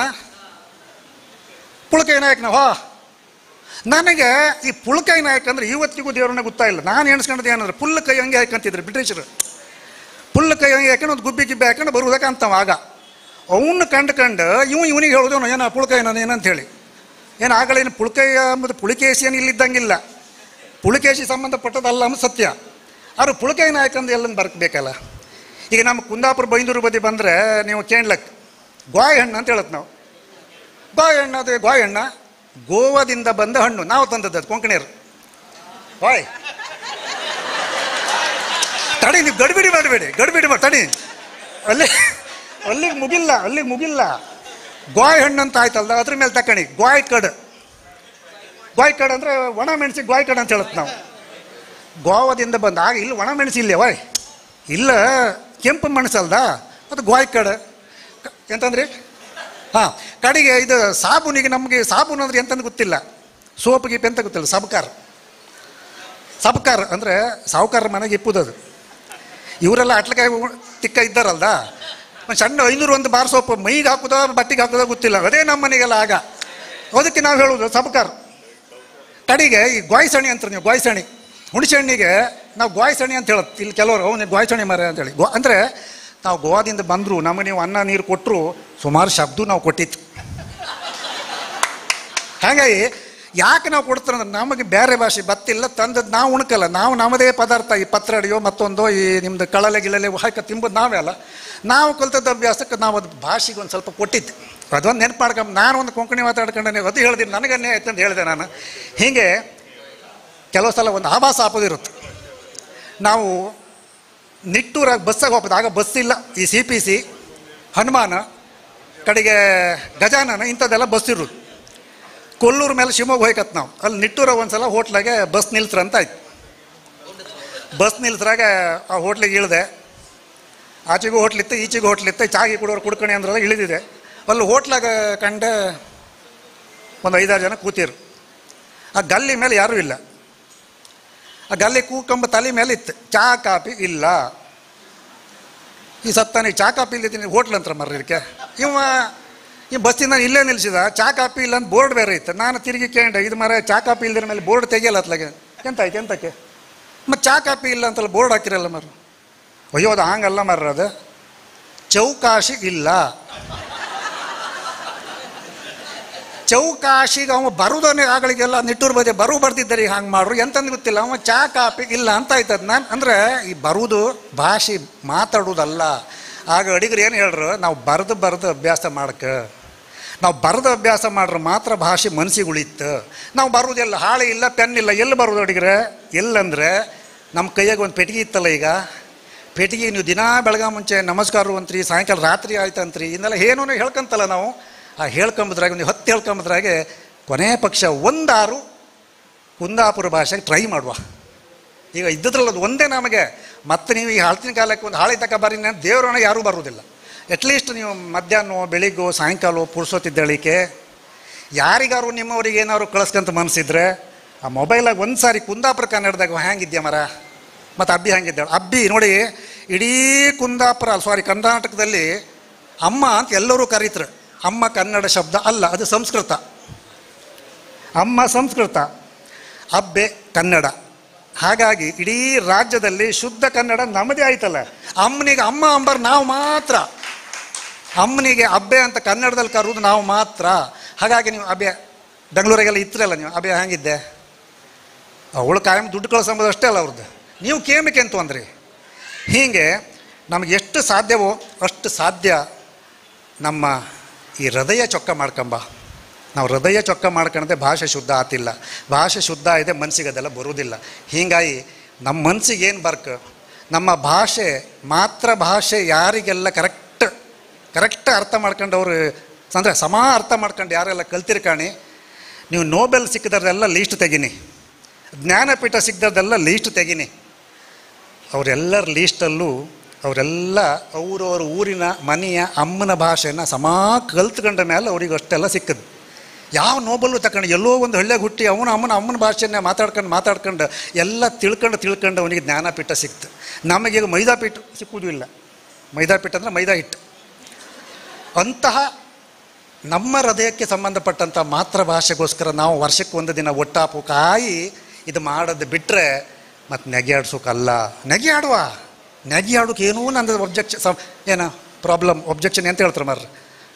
ಪುಳಕೈ ನಾಯಕನ ಹೋ ನನಗೆ ಈ ಪುಳಕೈ ನಾಯಕ ಅಂದ್ರೆ ಇವತ್ತಿಗೂ ದೇವ್ರನ್ನ ಗೊತ್ತಾಯಿಲ್ಲ ನಾನು ಎಣಿಸ್ಕೊಂಡದ್ದು ಏನಂದ್ರೆ ಪುಲ್ಲ ಕೈ ಹಂಗೆ ಹಾಕಂತಿದ್ರು ಬ್ರಿಟಿಷರು ಪುಲ್ಲ ಕೈ ಹಂಗೆ ಹಾಕೊಂಡು ಒಂದು ಗುಬ್ಬಿ ಗಿಬ್ಬಿ ಹಾಕೊಂಡು ಬರುವುದಕ್ಕೆ ಅಂತವ ಆಗ ಅವನ್ನ ಕಂಡ್ಕಂಡು ಇವ್ ಇವನಿಗೆ ಹೇಳೋದು ಏನೋ ಪುಳಕೈ ನಾನು ಏನಂತ ಹೇಳಿ ಏನು ಆಗಲೇನು ಪುಳಕೈಯ ಮತ್ತು ಪುಳಿಕೇಶಿ ಏನು ಇಲ್ಲಿದ್ದಂಗಿಲ್ಲ ಪುಳಿಕೇಶಿ ಸಂಬಂಧಪಟ್ಟದಲ್ಲ ಅಂಬ ಸತ್ಯ ಆದ್ರೆ ಪುಳಕೈ ನಾಯಕಂದು ಎಲ್ಲಂದು ಬರ್ಕಬೇಕಲ್ಲ ಈಗ ನಮ್ಮ ಕುಂದಾಪುರ ಬೈಂದೂರು ಬದಿ ಬಂದರೆ ನೀವು ಕೇಳ್ಲಕ್ ಗೋಯ್ ಹಣ್ಣು ಅಂತ ಹೇಳತ್ ನಾವು ಗೋಯ್ ಹಣ್ಣು ಅದು ಗೋಯ್ ಹಣ್ಣ ಗೋವಾದಿಂದ ಬಂದ ಹಣ್ಣು ನಾವು ತಂದದ್ದು ಅದು ಕೊಂಕಣಿಯರು ಗೋಯ್ ತಡಿ ನೀವು ಗಡಿಬಿಡಿ ಮಾಡಬೇಡಿ ಗಡಿಬಿಡಿ ಮಾಡಿ ತಡಿ ಅಲ್ಲಿ ಅಲ್ಲಿಗೆ ಮುಗಿಲ್ಲ ಅಲ್ಲಿಗೆ ಮುಗಿಲ್ಲ ಗೋಯ್ ಹಣ್ಣು ಅಂತ ಆಯ್ತಲ್ದ ಅದ್ರ ಮೇಲೆ ತಕ್ಕಣಿ ಗೋಯ್ ಕಡ್ ಗೋಯ್ ಕಡ್ ಅಂದ್ರೆ ಒಣ ಮೆಣಸಿಗೆ ಗೋಯ್ ಕಡ್ ಅಂತ ಹೇಳುತ್ತೆ ನಾವು ಗೋವಾದಿಂದ ಬಂದ ಆಗ ಇಲ್ಲಿ ಒಣ ಮೆಣಸು ಇಲ್ಲೇ ವಾಯ್ ಇಲ್ಲ ಕೆಂಪು ಮೆಣಸಲ್ದ ಅದು ಗೋಯ್ ಕಡ್ ಕ- ಎಂತಂದ್ರಿ ಹಾಂ ಕಡೆಗೆ ಇದು ಸಾಬೂನಿಗೆ ನಮಗೆ ಸಾಬೂನು ಅಂದ್ರೆ ಎಂತಂದು ಗೊತ್ತಿಲ್ಲ ಸೋಪ್ ಗೀಪ್ ಎಂತ ಗೊತ್ತಿಲ್ಲ ಸಬ್ಕಾರ್ ಸಬ್ಕಾರ್ ಅಂದರೆ ಸಾವುಕಾರ ಮನೆಗೆ ಇಪ್ಪುದದು ಇವರೆಲ್ಲ ಅಟ್ಲಕಾಯಿ ತಿಕ್ಕ ಇದ್ದಾರಲ್ದ ಒಂದು ಸಣ್ಣ ಐನೂರು ಒಂದು ಬಾರ್ ಸೋಪ್ ಮೈಗೆ ಹಾಕೋದೋ ಬಟ್ಟೆಗೆ ಹಾಕೋದೋ ಗೊತ್ತಿಲ್ಲ ಅದೇ ನಮ್ಮ ಮನೆಗೆಲ್ಲ ಆಗ ಅದಕ್ಕೆ ನಾವು ಹೇಳೋದು ಸಬಕಾರ್ ಕಡೆಗೆ ಈ ಗೋಯ್ಸಣಿ ಅಂತಾರೆ ನೀವು ಗೋಯ್ಸಣಿ ಹುಣಸೆ ಹಣ್ಣಿಗೆ ನಾವು ಗೋಯ್ಸಣಿ ಅಂತ ಹೇಳೋದು ಇಲ್ಲಿ ಕೆಲವರು ಅವ್ನು ಗೋಯ್ಸಣಿ ಮರ ಅಂತೇಳಿ ಗೋ ಅಂದರೆ ನಾವು ಗೋವಾದಿಂದ ಬಂದರು ನಮಗೆ ನೀವು ಅನ್ನ ನೀರು ಕೊಟ್ಟರು ಸುಮಾರು ಶಬ್ದ ನಾವು ಕೊಟ್ಟಿತ್ತು ಹಾಗಾಗಿ ಯಾಕೆ ನಾವು ಕೊಡ್ತಾರೆ ಅಂದ್ರೆ ನಮಗೆ ಬೇರೆ ಭಾಷೆ ಬತ್ತಿಲ್ಲ ತಂದದ್ದು ನಾವು ಉಣ್ಕಲ್ಲ ನಾವು ನಮ್ಮದೇ ಪದಾರ್ಥ ಈ ಪತ್ರಡಿಯೋ ಮತ್ತೊಂದೋ ಈ ನಿಮ್ಮದು ಕಳಲೆ ಗಿಳಲೆ ಹಾಕಿ ತಿಂಬೋದು ನಾವೇ ಅಲ್ಲ ನಾವು ಕಲ್ತದ್ದು ಅಭ್ಯಾಸಕ್ಕೆ ನಾವು ಅದು ಭಾಷೆಗೆ ಒಂದು ಸ್ವಲ್ಪ ಕೊಟ್ಟಿದ್ದು ಅದೊಂದು ನೆನಪು ಮಾಡ್ಕೊಂಬ ನಾನು ಒಂದು ಕೊಂಕಣಿ ಮಾತಾಡ್ಕೊಂಡೆ ಅದು ಹೇಳ್ತೀನಿ ನನಗನ್ನೇ ಆಯ್ತು ಅಂತ ಹೇಳಿದೆ ನಾನು ಹೀಗೆ ಕೆಲವು ಸಲ ಒಂದು ಆಭಾಸ ಆಪೋದಿರುತ್ತೆ ನಾವು ನಿಟ್ಟೂರಾಗಿ ಬಸ್ಸಾಗಿ ಹೋಗ್ಬೋದು ಆಗ ಬಸ್ ಇಲ್ಲ ಈ ಸಿ ಪಿ ಸಿ ಹನುಮಾನ ಕಡೆಗೆ ಗಜಾನನ ಇಂಥದ್ದೆಲ್ಲ ಬಸ್ ಇರೋದು ಕೊಲ್ಲೂರು ಮೇಲೆ ಶಿವಮೊಗ್ಗ ಹೋಯ್ಕತ್ ನಾವು ಅಲ್ಲಿ ನಿಟ್ಟೂರ ಒಂದ್ಸಲ ಹೋಟ್ಲಾಗೆ ಬಸ್ ನಿಲ್ಸ್ರ ಅಂತ ಆಯ್ತು ಬಸ್ ನಿಲ್ಸ್ರಾಗ ಆ ಹೋಟ್ಲಿಗೆ ಇಳಿದೆ ಆಚೆಗೂ ಹೋಟ್ಲಿತ್ತು ಈಚೆಗೂ ಹೋಟ್ಲಿತ್ತು ಚಾಗಿ ಕುಡೋರು ಕುಡ್ಕಣಿ ಅಂದ್ರಲ್ಲ ಇಳಿದಿದೆ ಅಲ್ಲಿ ಹೋಟ್ಲಾಗ ಕಂಡೆ ಒಂದು ಐದಾರು ಜನ ಕೂತಿರು ಆ ಗಲ್ಲಿ ಮೇಲೆ ಯಾರೂ ಇಲ್ಲ ಆ ಗಲ್ಲಿ ಕೂಕಂಬ ತಲೆ ಮೇಲೆ ಇತ್ತು ಚಾ ಕಾಫಿ ಇಲ್ಲ ಈ ಸತ್ತಾನಿಗೆ ಚಾ ಕಾಫಿ ಇಲ್ಲಿದ್ದೀನಿ ಹೋಟ್ಲ್ ಅಂತ ಮರ್ರಿ ಇದಕ್ಕೆ ಇವ ಈ ಬಸ್ಸಿಂದ ಇಲ್ಲೇ ನಿಲ್ಸಿದ ಚಾ ಕಾಫಿ ಇಲ್ಲ ಅಂತ ಬೋರ್ಡ್ ಬೇರೆ ಇತ್ತು ನಾನು ತಿರುಗಿ ಕೇಂಡೆ ಇದು ಮರ ಚಾ ಕಾಫಿ ಇಲ್ದಿರ ಮೇಲೆ ಬೋರ್ಡ್ ತೆಗಿಯಲ್ಲ ಅತ್ಲಾಗೆ ಎಂತ ಆಯ್ತು ಎಂತಕ್ಕೆ ಮತ್ತು ಚಾ ಕಾಫಿ ಇಲ್ಲ ಅಂತಲ್ಲ ಬೋರ್ಡ್ ಹಾಕಿರಲ್ಲ ಮರ ಅಯ್ಯೋ ಅದು ಹಂಗಲ್ಲ ಮರ್ರ ಅದು ಚೌಕಾಶಿ ಇಲ್ಲ ಚೌಕಾಶಿಗೆ ಅವ ಬರುದನ್ನೇ ಆಗಳಿಗೆಲ್ಲ ನಿಟ್ಟೂರು ಬದಿ ಬರು ಬರ್ತಿದ್ದಾರೆ ಹಂಗೆ ಮಾಡ್ರು ಎಂತಂದು ಗೊತ್ತಿಲ್ಲ ಅವ ಚಾ ಕಾಪಿ ಇಲ್ಲ ಅಂತ ಆಯ್ತದ ನಾನು ಅಂದರೆ ಈ ಬರುವುದು ಭಾಷೆ ಮಾತಾಡೋದಲ್ಲ ಆಗ ಅಡಿಗರು ಏನು ಹೇಳ್ರು ನಾವು ಬರೆದು ಬರೆದು ಅಭ್ಯಾಸ ಮಾಡಕ ನಾವು ಬರೆದು ಅಭ್ಯಾಸ ಮಾಡ್ರೆ ಮಾತ್ರ ಭಾಷೆ ಮನಸ್ಸಿಗೆ ಉಳಿತು ನಾವು ಬರುವುದೆಲ್ಲ ಹಾಳೆ ಇಲ್ಲ ಪೆನ್ ಇಲ್ಲ ಎಲ್ಲಿ ಬರೋದು ಅಡಿಗರೆ ಎಲ್ಲಂದ್ರೆ ನಮ್ಮ ಕೈಯಾಗ ಒಂದು ಪೆಟ್ಟಿಗೆ ಇತ್ತಲ್ಲ ಈಗ ಪೆಟ್ಟಿಗೆ ನೀವು ದಿನಾ ಬೆಳಗ್ಗೆ ಮುಂಚೆ ನಮಸ್ಕಾರ ಅಂತ್ರಿ ಸಾಯಂಕಾಲ ರಾತ್ರಿ ಆಯ್ತಂತ್ರಿ ಇನ್ನೆಲ್ಲ ಏನೋ ಹೇಳ್ಕಂತಲ್ಲ ನಾವು ಆ ಹೇಳ್ಕೊಂಬದ್ರಾಗ ಒಂದು ಹತ್ತು ಹೇಳ್ಕೊಂಬದ್ರಾಗೆ ಕೊನೆ ಪಕ್ಷ ಒಂದಾರು ಕುಂದಾಪುರ ಭಾಷೆಗೆ ಟ್ರೈ ಮಾಡುವ ಈಗ ಇದ್ದದ್ರಲ್ಲಿ ಅದು ಒಂದೇ ನಮಗೆ ಮತ್ತೆ ನೀವು ಈ ಹಾಳ್ತಿನ ಕಾಲಕ್ಕೆ ಒಂದು ಹಾಳೆ ತಕ ಬರೀ ದೇವರನ್ನ ಯಾರೂ ಬರುವುದಿಲ್ಲ ಅಟ್ಲೀಸ್ಟ್ ನೀವು ಮಧ್ಯಾಹ್ನ ಬೆಳಿಗ್ಗೋ ಸಾಯಂಕಾಲ ಪುರ್ಸೋತಿದ್ದಳಿಕೆ ಯಾರಿಗಾರು ನಿಮ್ಮವ್ರಿಗೆ ಏನಾದ್ರು ಕಳಿಸ್ಕೊಂತ ಮನಸ್ಸಿದ್ರೆ ಆ ಮೊಬೈಲಾಗ ಒಂದು ಸಾರಿ ಕುಂದಾಪುರ ಕನ್ನಡದಾಗ ಹ್ಯಾಂಗಿದ್ಯಾ ಮರ ಮತ್ತು ಅಬ್ಬಿ ಹಂಗಿದ್ದಾಳೆ ಅಬ್ಬಿ ನೋಡಿ ಇಡೀ ಕುಂದಾಪುರ ಸಾರಿ ಕರ್ನಾಟಕದಲ್ಲಿ ಅಮ್ಮ ಅಂತ ಎಲ್ಲರೂ ಕರೀತಾರೆ ಅಮ್ಮ ಕನ್ನಡ ಶಬ್ದ ಅಲ್ಲ ಅದು ಸಂಸ್ಕೃತ ಅಮ್ಮ ಸಂಸ್ಕೃತ ಅಬ್ಬೆ ಕನ್ನಡ ಹಾಗಾಗಿ ಇಡೀ ರಾಜ್ಯದಲ್ಲಿ ಶುದ್ಧ ಕನ್ನಡ ನಮ್ಮದೇ ಆಯ್ತಲ್ಲ ಅಮ್ಮನಿಗೆ ಅಮ್ಮ ಅಂಬರ್ ನಾವು ಮಾತ್ರ ಅಮ್ಮನಿಗೆ ಅಬ್ಬೆ ಅಂತ ಕನ್ನಡದಲ್ಲಿ ಕರುವುದು ನಾವು ಮಾತ್ರ ಹಾಗಾಗಿ ನೀವು ಅಬ್ಬೆ ಬೆಂಗಳೂರಿಗೆಲ್ಲ ಇತ್ರಲ್ಲ ನೀವು ಅಬ್ಬೆ ಹಂಗಿದ್ದೆ ಅವಳು ಕಾಯಂ ದುಡ್ಡು ಕಳಿಸೋದು ಅಷ್ಟೇ ಅಲ್ಲ ಅವ್ರದ್ದು ನೀವು ಕೇಮಕ್ಕೆ ಅಂತ ಅಂದ್ರಿ ಹೀಗೆ ನಮಗೆ ಎಷ್ಟು ಸಾಧ್ಯವೋ ಅಷ್ಟು ಸಾಧ್ಯ ನಮ್ಮ ಈ ಹೃದಯ ಚೊಕ್ಕ ಮಾಡ್ಕೊಂಬ ನಾವು ಹೃದಯ ಚೊಕ್ಕ ಮಾಡ್ಕೊಂಡ್ರೆ ಭಾಷೆ ಶುದ್ಧ ಆತಿಲ್ಲ ಭಾಷೆ ಶುದ್ಧ ಇದೆ ಮನಸ್ಸಿಗೆ ಅದೆಲ್ಲ ಬರುವುದಿಲ್ಲ ಹೀಗಾಗಿ ನಮ್ಮ ಮನಸ್ಸಿಗೆ ಏನು ಬರ್ಕ ನಮ್ಮ ಭಾಷೆ ಮಾತ್ರ ಭಾಷೆ ಯಾರಿಗೆಲ್ಲ ಕರೆಕ್ಟ್ ಕರೆಕ್ಟ್ ಅರ್ಥ ಮಾಡ್ಕೊಂಡವ್ರು ಅಂದರೆ ಸಮ ಅರ್ಥ ಮಾಡ್ಕೊಂಡು ಯಾರೆಲ್ಲ ಕಲ್ತಿರ್ಕಾಣಿ ನೀವು ನೋಬೆಲ್ ಸಿಕ್ಕಿದ್ರದೆಲ್ಲ ಲೀಸ್ಟ್ ತೆಗೀನಿ ಜ್ಞಾನಪೀಠ ಸಿಕ್ಕಿದ್ರದೆಲ್ಲ ಲೀಸ್ಟ್ ತೆಗೀನಿ ಅವರೆಲ್ಲರ ಲೀಸ್ಟಲ್ಲೂ ಅವರೆಲ್ಲ ಅವರವ್ರ ಊರಿನ ಮನೆಯ ಅಮ್ಮನ ಭಾಷೆನ ಸಮಾ ಕಲ್ತ್ಕೊಂಡ ಮೇಲೆ ಅವ್ರಿಗೆ ಅಷ್ಟೆಲ್ಲ ಸಿಕ್ಕದು ಯಾವ ನೋಬಲ್ಲು ತಗೊಂಡು ಎಲ್ಲೋ ಒಂದು ಹಳ್ಳಿಯಾಗ ಹುಟ್ಟಿ ಅವನ ಅಮ್ಮನ ಅಮ್ಮನ ಭಾಷೆಯನ್ನೇ ಮಾತಾಡ್ಕೊಂಡು ಮಾತಾಡ್ಕೊಂಡು ಎಲ್ಲ ತಿಳ್ಕೊಂಡು ತಿಳ್ಕೊಂಡು ಅವನಿಗೆ ಜ್ಞಾನಪೀಠ ಸಿಕ್ತು ನಮಗೀಗ ಮೈದಾಪೀಠ ಸಿಕ್ಕುವುದೂ ಇಲ್ಲ ಮೈದಾಪೀಠ ಅಂದರೆ ಮೈದಾ ಹಿಟ್ಟು ಅಂತಹ ನಮ್ಮ ಹೃದಯಕ್ಕೆ ಸಂಬಂಧಪಟ್ಟಂಥ ಮಾತೃಭಾಷೆಗೋಸ್ಕರ ನಾವು ವರ್ಷಕ್ಕೆ ಒಂದು ದಿನ ಒಟ್ಟಾಪು ಕಾಯಿ ಇದು ಮಾಡೋದು ಬಿಟ್ಟರೆ ಮತ್ತು ನೆಗೆಯಾಡ್ಸೋಕಲ್ಲ ನೆಗೆಯಾಡುವ ನೆಗೆಯಾಡೋಕೆ ಏನೂ ನಂದು ಒಬ್ಜೆಕ್ಷನ್ ಸಮ್ ಏನು ಪ್ರಾಬ್ಲಮ್ ಒಬ್ಜೆಕ್ಷನ್ ಅಂತ ಹೇಳ್ತಾರೆ ಮರ್ರಿ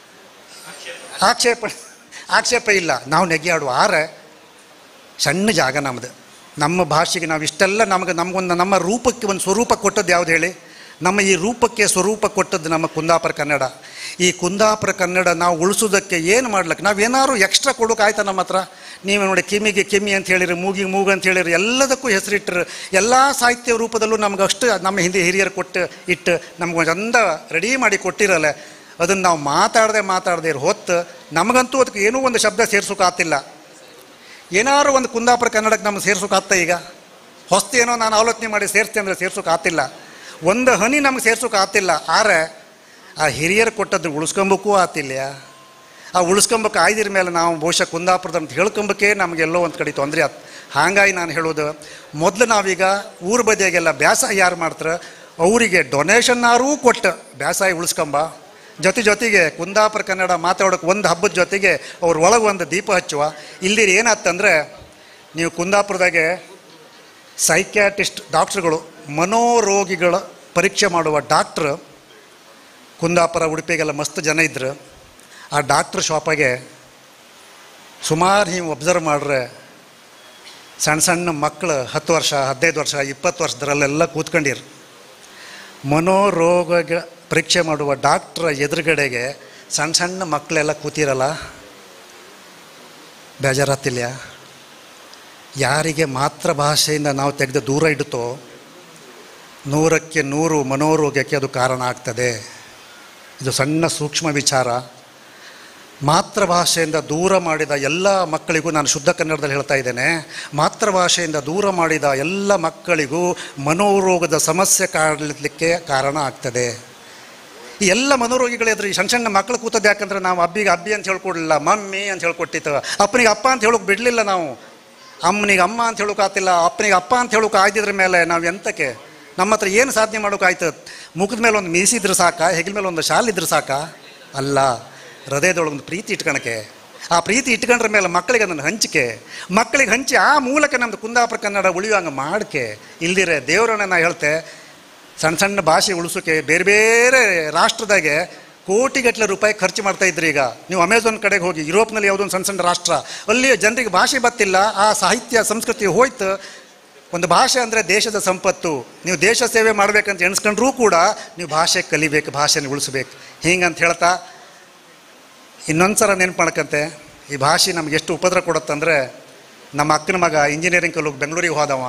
ಆಕ್ಷೇಪ ಆಕ್ಷೇಪ ಇಲ್ಲ ನಾವು ನೆಗೆಯಾಡುವ ಆರೆ ಸಣ್ಣ ಜಾಗ ನಮ್ಮದು ನಮ್ಮ ಭಾಷೆಗೆ ನಾವು ಇಷ್ಟೆಲ್ಲ ನಮಗೆ ನಮಗೊಂದು ನಮ್ಮ ರೂಪಕ್ಕೆ ಒಂದು ಸ್ವರೂಪ ಕೊಟ್ಟದ್ದು ಯಾವ್ದು ಹೇಳಿ ನಮ್ಮ ಈ ರೂಪಕ್ಕೆ ಸ್ವರೂಪ ಕೊಟ್ಟದ್ದು ನಮ್ಮ ಕುಂದಾಪುರ ಕನ್ನಡ ಈ ಕುಂದಾಪುರ ಕನ್ನಡ ನಾವು ಉಳಿಸೋದಕ್ಕೆ ಏನು ಮಾಡ್ಲಿಕ್ಕೆ ನಾವೇನಾದ್ರು ಎಕ್ಸ್ಟ್ರಾ ಕೊಡೋಕ್ಕಾಯ್ತಾ ನಮ್ಮ ಹತ್ರ ನೀವು ನೋಡಿ ಕಿಮಿಗೆ ಕಿಮ್ಮಿ ಅಂತ ಹೇಳಿರಿ ಮೂಗಿಗೆ ಮೂಗು ಅಂತ ಹೇಳಿರಿ ಎಲ್ಲದಕ್ಕೂ ಹೆಸರಿಟ್ಟರು ಎಲ್ಲ ಸಾಹಿತ್ಯ ರೂಪದಲ್ಲೂ ನಮ್ಗೆ ಅಷ್ಟು ನಮ್ಮ ಹಿಂದೆ ಹಿರಿಯರು ಕೊಟ್ಟು ಇಟ್ಟು ನಮ್ಗೆ ಚಂದ ರೆಡಿ ಮಾಡಿ ಕೊಟ್ಟಿರಲ್ಲ ಅದನ್ನು ನಾವು ಮಾತಾಡದೆ ಮಾತಾಡದೆ ಇರೋ ಹೊತ್ತು ನಮಗಂತೂ ಅದಕ್ಕೆ ಏನೂ ಒಂದು ಶಬ್ದ ಸೇರ್ಸೋಕ್ಕಾಗ್ತಿಲ್ಲ ಏನಾದ್ರು ಒಂದು ಕುಂದಾಪುರ ಕನ್ನಡಕ್ಕೆ ನಮ್ಗೆ ಸೇರ್ಸೋಕ್ಕಾಗ್ತಾ ಈಗ ಹೊಸ್ತೇನೋ ನಾನು ಆಲೋಚನೆ ಮಾಡಿ ಸೇರಿಸ್ತೆ ಅಂದರೆ ಸೇರ್ಸೋಕ್ಕಾಗ್ತಿಲ್ಲ ಒಂದು ಹನಿ ನಮ್ಗೆ ಸೇರ್ಸೋಕ್ಕಾಗ್ತಿಲ್ಲ ಆರೆ ಆ ಹಿರಿಯರು ಕೊಟ್ಟದ್ದು ಉಳಿಸ್ಕೊಂಬಕ್ಕೂ ಆತಿಲ್ಲ ಆ ಉಳಿಸ್ಕೊಂಬಕ್ಕೆ ಆಯ್ದಿರ ಮೇಲೆ ನಾವು ಬಹುಶಃ ಕುಂದಾಪುರದ ಅಂತ ಹೇಳ್ಕೊಂಬಕ್ಕೆ ನಮಗೆಲ್ಲೋ ಒಂದು ಕಡೆ ತೊಂದರೆ ಆಯ್ತು ಹಾಗಾಗಿ ನಾನು ಹೇಳೋದು ಮೊದಲು ನಾವೀಗ ಊರ ಬದಿಯಾಗೆಲ್ಲ ಬ್ಯಾಸಾಯ ಯಾರು ಮಾಡ್ತಾರೆ ಅವರಿಗೆ ಡೊನೇಷನ್ನಾರೂ ಕೊಟ್ಟು ಬ್ಯಾಸಾಯ ಉಳಿಸ್ಕೊಂಬ ಜೊತೆ ಜೊತೆಗೆ ಕುಂದಾಪುರ ಕನ್ನಡ ಮಾತಾಡೋಕೆ ಒಂದು ಹಬ್ಬದ ಜೊತೆಗೆ ಅವ್ರ ಒಳಗೆ ಒಂದು ದೀಪ ಹಚ್ಚುವ ಇಲ್ಲಿ ಏನಾತ್ತಂದ್ರೆ ನೀವು ಕುಂದಾಪುರದಾಗೆ ಸೈಕ್ಯಾಟಿಸ್ಟ್ ಡಾಕ್ಟ್ರುಗಳು ಮನೋರೋಗಿಗಳ ಪರೀಕ್ಷೆ ಮಾಡುವ ಡಾಕ್ಟ್ರು ಕುಂದಾಪುರ ಉಡುಪಿಗೆಲ್ಲ ಮಸ್ತ್ ಜನ ಇದ್ರು ಆ ಡಾಕ್ಟ್ರ್ ಶಾಪಾಗೆ ಸುಮಾರು ನೀವು ಒಬ್ಸರ್ವ್ ಮಾಡ್ರೆ ಸಣ್ಣ ಸಣ್ಣ ಮಕ್ಕಳು ಹತ್ತು ವರ್ಷ ಹದಿನೈದು ವರ್ಷ ಇಪ್ಪತ್ತು ವರ್ಷದರಲ್ಲೆಲ್ಲ ಕೂತ್ಕೊಂಡಿರು ಮನೋರೋಗ ಪರೀಕ್ಷೆ ಮಾಡುವ ಡಾಕ್ಟ್ರ ಎದುರುಗಡೆಗೆ ಸಣ್ಣ ಸಣ್ಣ ಮಕ್ಕಳೆಲ್ಲ ಕೂತಿರಲ್ಲ ಬೇಜಾರಾತಿಲ್ಲ ಯಾರಿಗೆ ಮಾತೃಭಾಷೆಯಿಂದ ನಾವು ತೆಗೆದು ದೂರ ಇಡುತ್ತೋ ನೂರಕ್ಕೆ ನೂರು ಮನೋರೋಗಕ್ಕೆ ಅದು ಕಾರಣ ಆಗ್ತದೆ ಇದು ಸಣ್ಣ ಸೂಕ್ಷ್ಮ ವಿಚಾರ ಮಾತೃಭಾಷೆಯಿಂದ ದೂರ ಮಾಡಿದ ಎಲ್ಲ ಮಕ್ಕಳಿಗೂ ನಾನು ಶುದ್ಧ ಕನ್ನಡದಲ್ಲಿ ಹೇಳ್ತಾ ಇದ್ದೇನೆ ಮಾತೃಭಾಷೆಯಿಂದ ದೂರ ಮಾಡಿದ ಎಲ್ಲ ಮಕ್ಕಳಿಗೂ ಮನೋರೋಗದ ಸಮಸ್ಯೆ ಕಾಡಲಿಕ್ಕೆ ಕಾರಣ ಆಗ್ತದೆ ಈ ಎಲ್ಲ ಮನೋರೋಗಿಗಳೆದ್ರು ಈ ಸಣ್ಣ ಸಣ್ಣ ಮಕ್ಕಳು ಕೂತದ್ದು ಯಾಕಂದ್ರೆ ನಾವು ಅಬ್ಬಿಗೆ ಅಬ್ಬಿ ಅಂತ ಹೇಳ್ಕೊಡ್ಲಿಲ್ಲ ಮಮ್ಮಿ ಅಂತ ಹೇಳ್ಕೊಟ್ಟಿತ್ತು ಅಪ್ಪನಿಗೆ ಅಪ್ಪ ಅಂತ ಹೇಳೋಕೆ ಬಿಡಲಿಲ್ಲ ನಾವು ಅಮ್ಮನಿಗೆ ಅಮ್ಮ ಅಂತ ಹೇಳೋಕೆ ಆತಿಲ್ಲ ಅಪ್ಪನಿಗೆ ಅಪ್ಪ ಅಂತ ಹೇಳೋಕೆ ಆಯ್ದಿದ್ರ ಮೇಲೆ ನಾವು ಎಂತಕ್ಕೆ ನಮ್ಮ ಹತ್ರ ಏನು ಸಾಧನೆ ಮಾಡೋಕೆ ಆಯ್ತು ಮುಖದ ಮೇಲೆ ಒಂದು ಮೀಸಿದ್ರೆ ಸಾಕ ಹೆಗಲ ಮೇಲೆ ಒಂದು ಶಾಲ್ ಇದ್ರೆ ಸಾಕ ಅಲ್ಲ ಹೃದಯದೊಳಗೊಂದು ಪ್ರೀತಿ ಇಟ್ಕೊಳಕ್ಕೆ ಆ ಪ್ರೀತಿ ಇಟ್ಕೊಂಡ್ರ ಮೇಲೆ ಮಕ್ಕಳಿಗೆ ಅದನ್ನು ಹಂಚಿಕೆ ಮಕ್ಕಳಿಗೆ ಹಂಚಿ ಆ ಮೂಲಕ ನಮ್ಮದು ಕುಂದಾಪುರ ಕನ್ನಡ ಉಳಿಯುವಂಗೆ ಮಾಡಕ್ಕೆ ಇಲ್ದಿರೆ ದೇವರನ್ನ ನಾ ಹೇಳ್ತೆ ಸಣ್ಣ ಸಣ್ಣ ಭಾಷೆ ಉಳಿಸೋಕೆ ಬೇರೆ ಬೇರೆ ರಾಷ್ಟ್ರದಾಗೆ ಕೋಟಿಗಟ್ಟಲೆ ರೂಪಾಯಿ ಖರ್ಚು ಮಾಡ್ತಾ ಇದ್ರಿ ಈಗ ನೀವು ಅಮೆಝಾನ್ ಕಡೆಗೆ ಹೋಗಿ ಯುರೋಪ್ನಲ್ಲಿ ಯಾವುದೋ ಒಂದು ಸಣ್ಣ ಸಣ್ಣ ರಾಷ್ಟ್ರ ಅಲ್ಲಿ ಜನರಿಗೆ ಭಾಷೆ ಗೊತ್ತಿಲ್ಲ ಆ ಸಾಹಿತ್ಯ ಸಂಸ್ಕೃತಿ ಹೋಯ್ತು ಒಂದು ಭಾಷೆ ಅಂದರೆ ದೇಶದ ಸಂಪತ್ತು ನೀವು ದೇಶ ಸೇವೆ ಮಾಡಬೇಕಂತ ಎಣಿಸ್ಕೊಂಡ್ರೂ ಕೂಡ ನೀವು ಭಾಷೆ ಕಲಿಬೇಕು ಭಾಷೆನ ಉಳಿಸ್ಬೇಕು ಹಿಂಗಂತ ಹೇಳ್ತಾ ಇನ್ನೊಂದು ಸಲ ನೆನ್ಪು ಮಾಡ್ಕಂತೆ ಈ ಭಾಷೆ ನಮ್ಗೆ ಎಷ್ಟು ಉಪದ್ರ ಕೊಡುತ್ತಂದರೆ ನಮ್ಮ ಅಕ್ಕನ ಮಗ ಇಂಜಿನಿಯರಿಂಗ್ ಕಲಿಗೆ ಬೆಂಗಳೂರಿಗೆ ಹೋದವ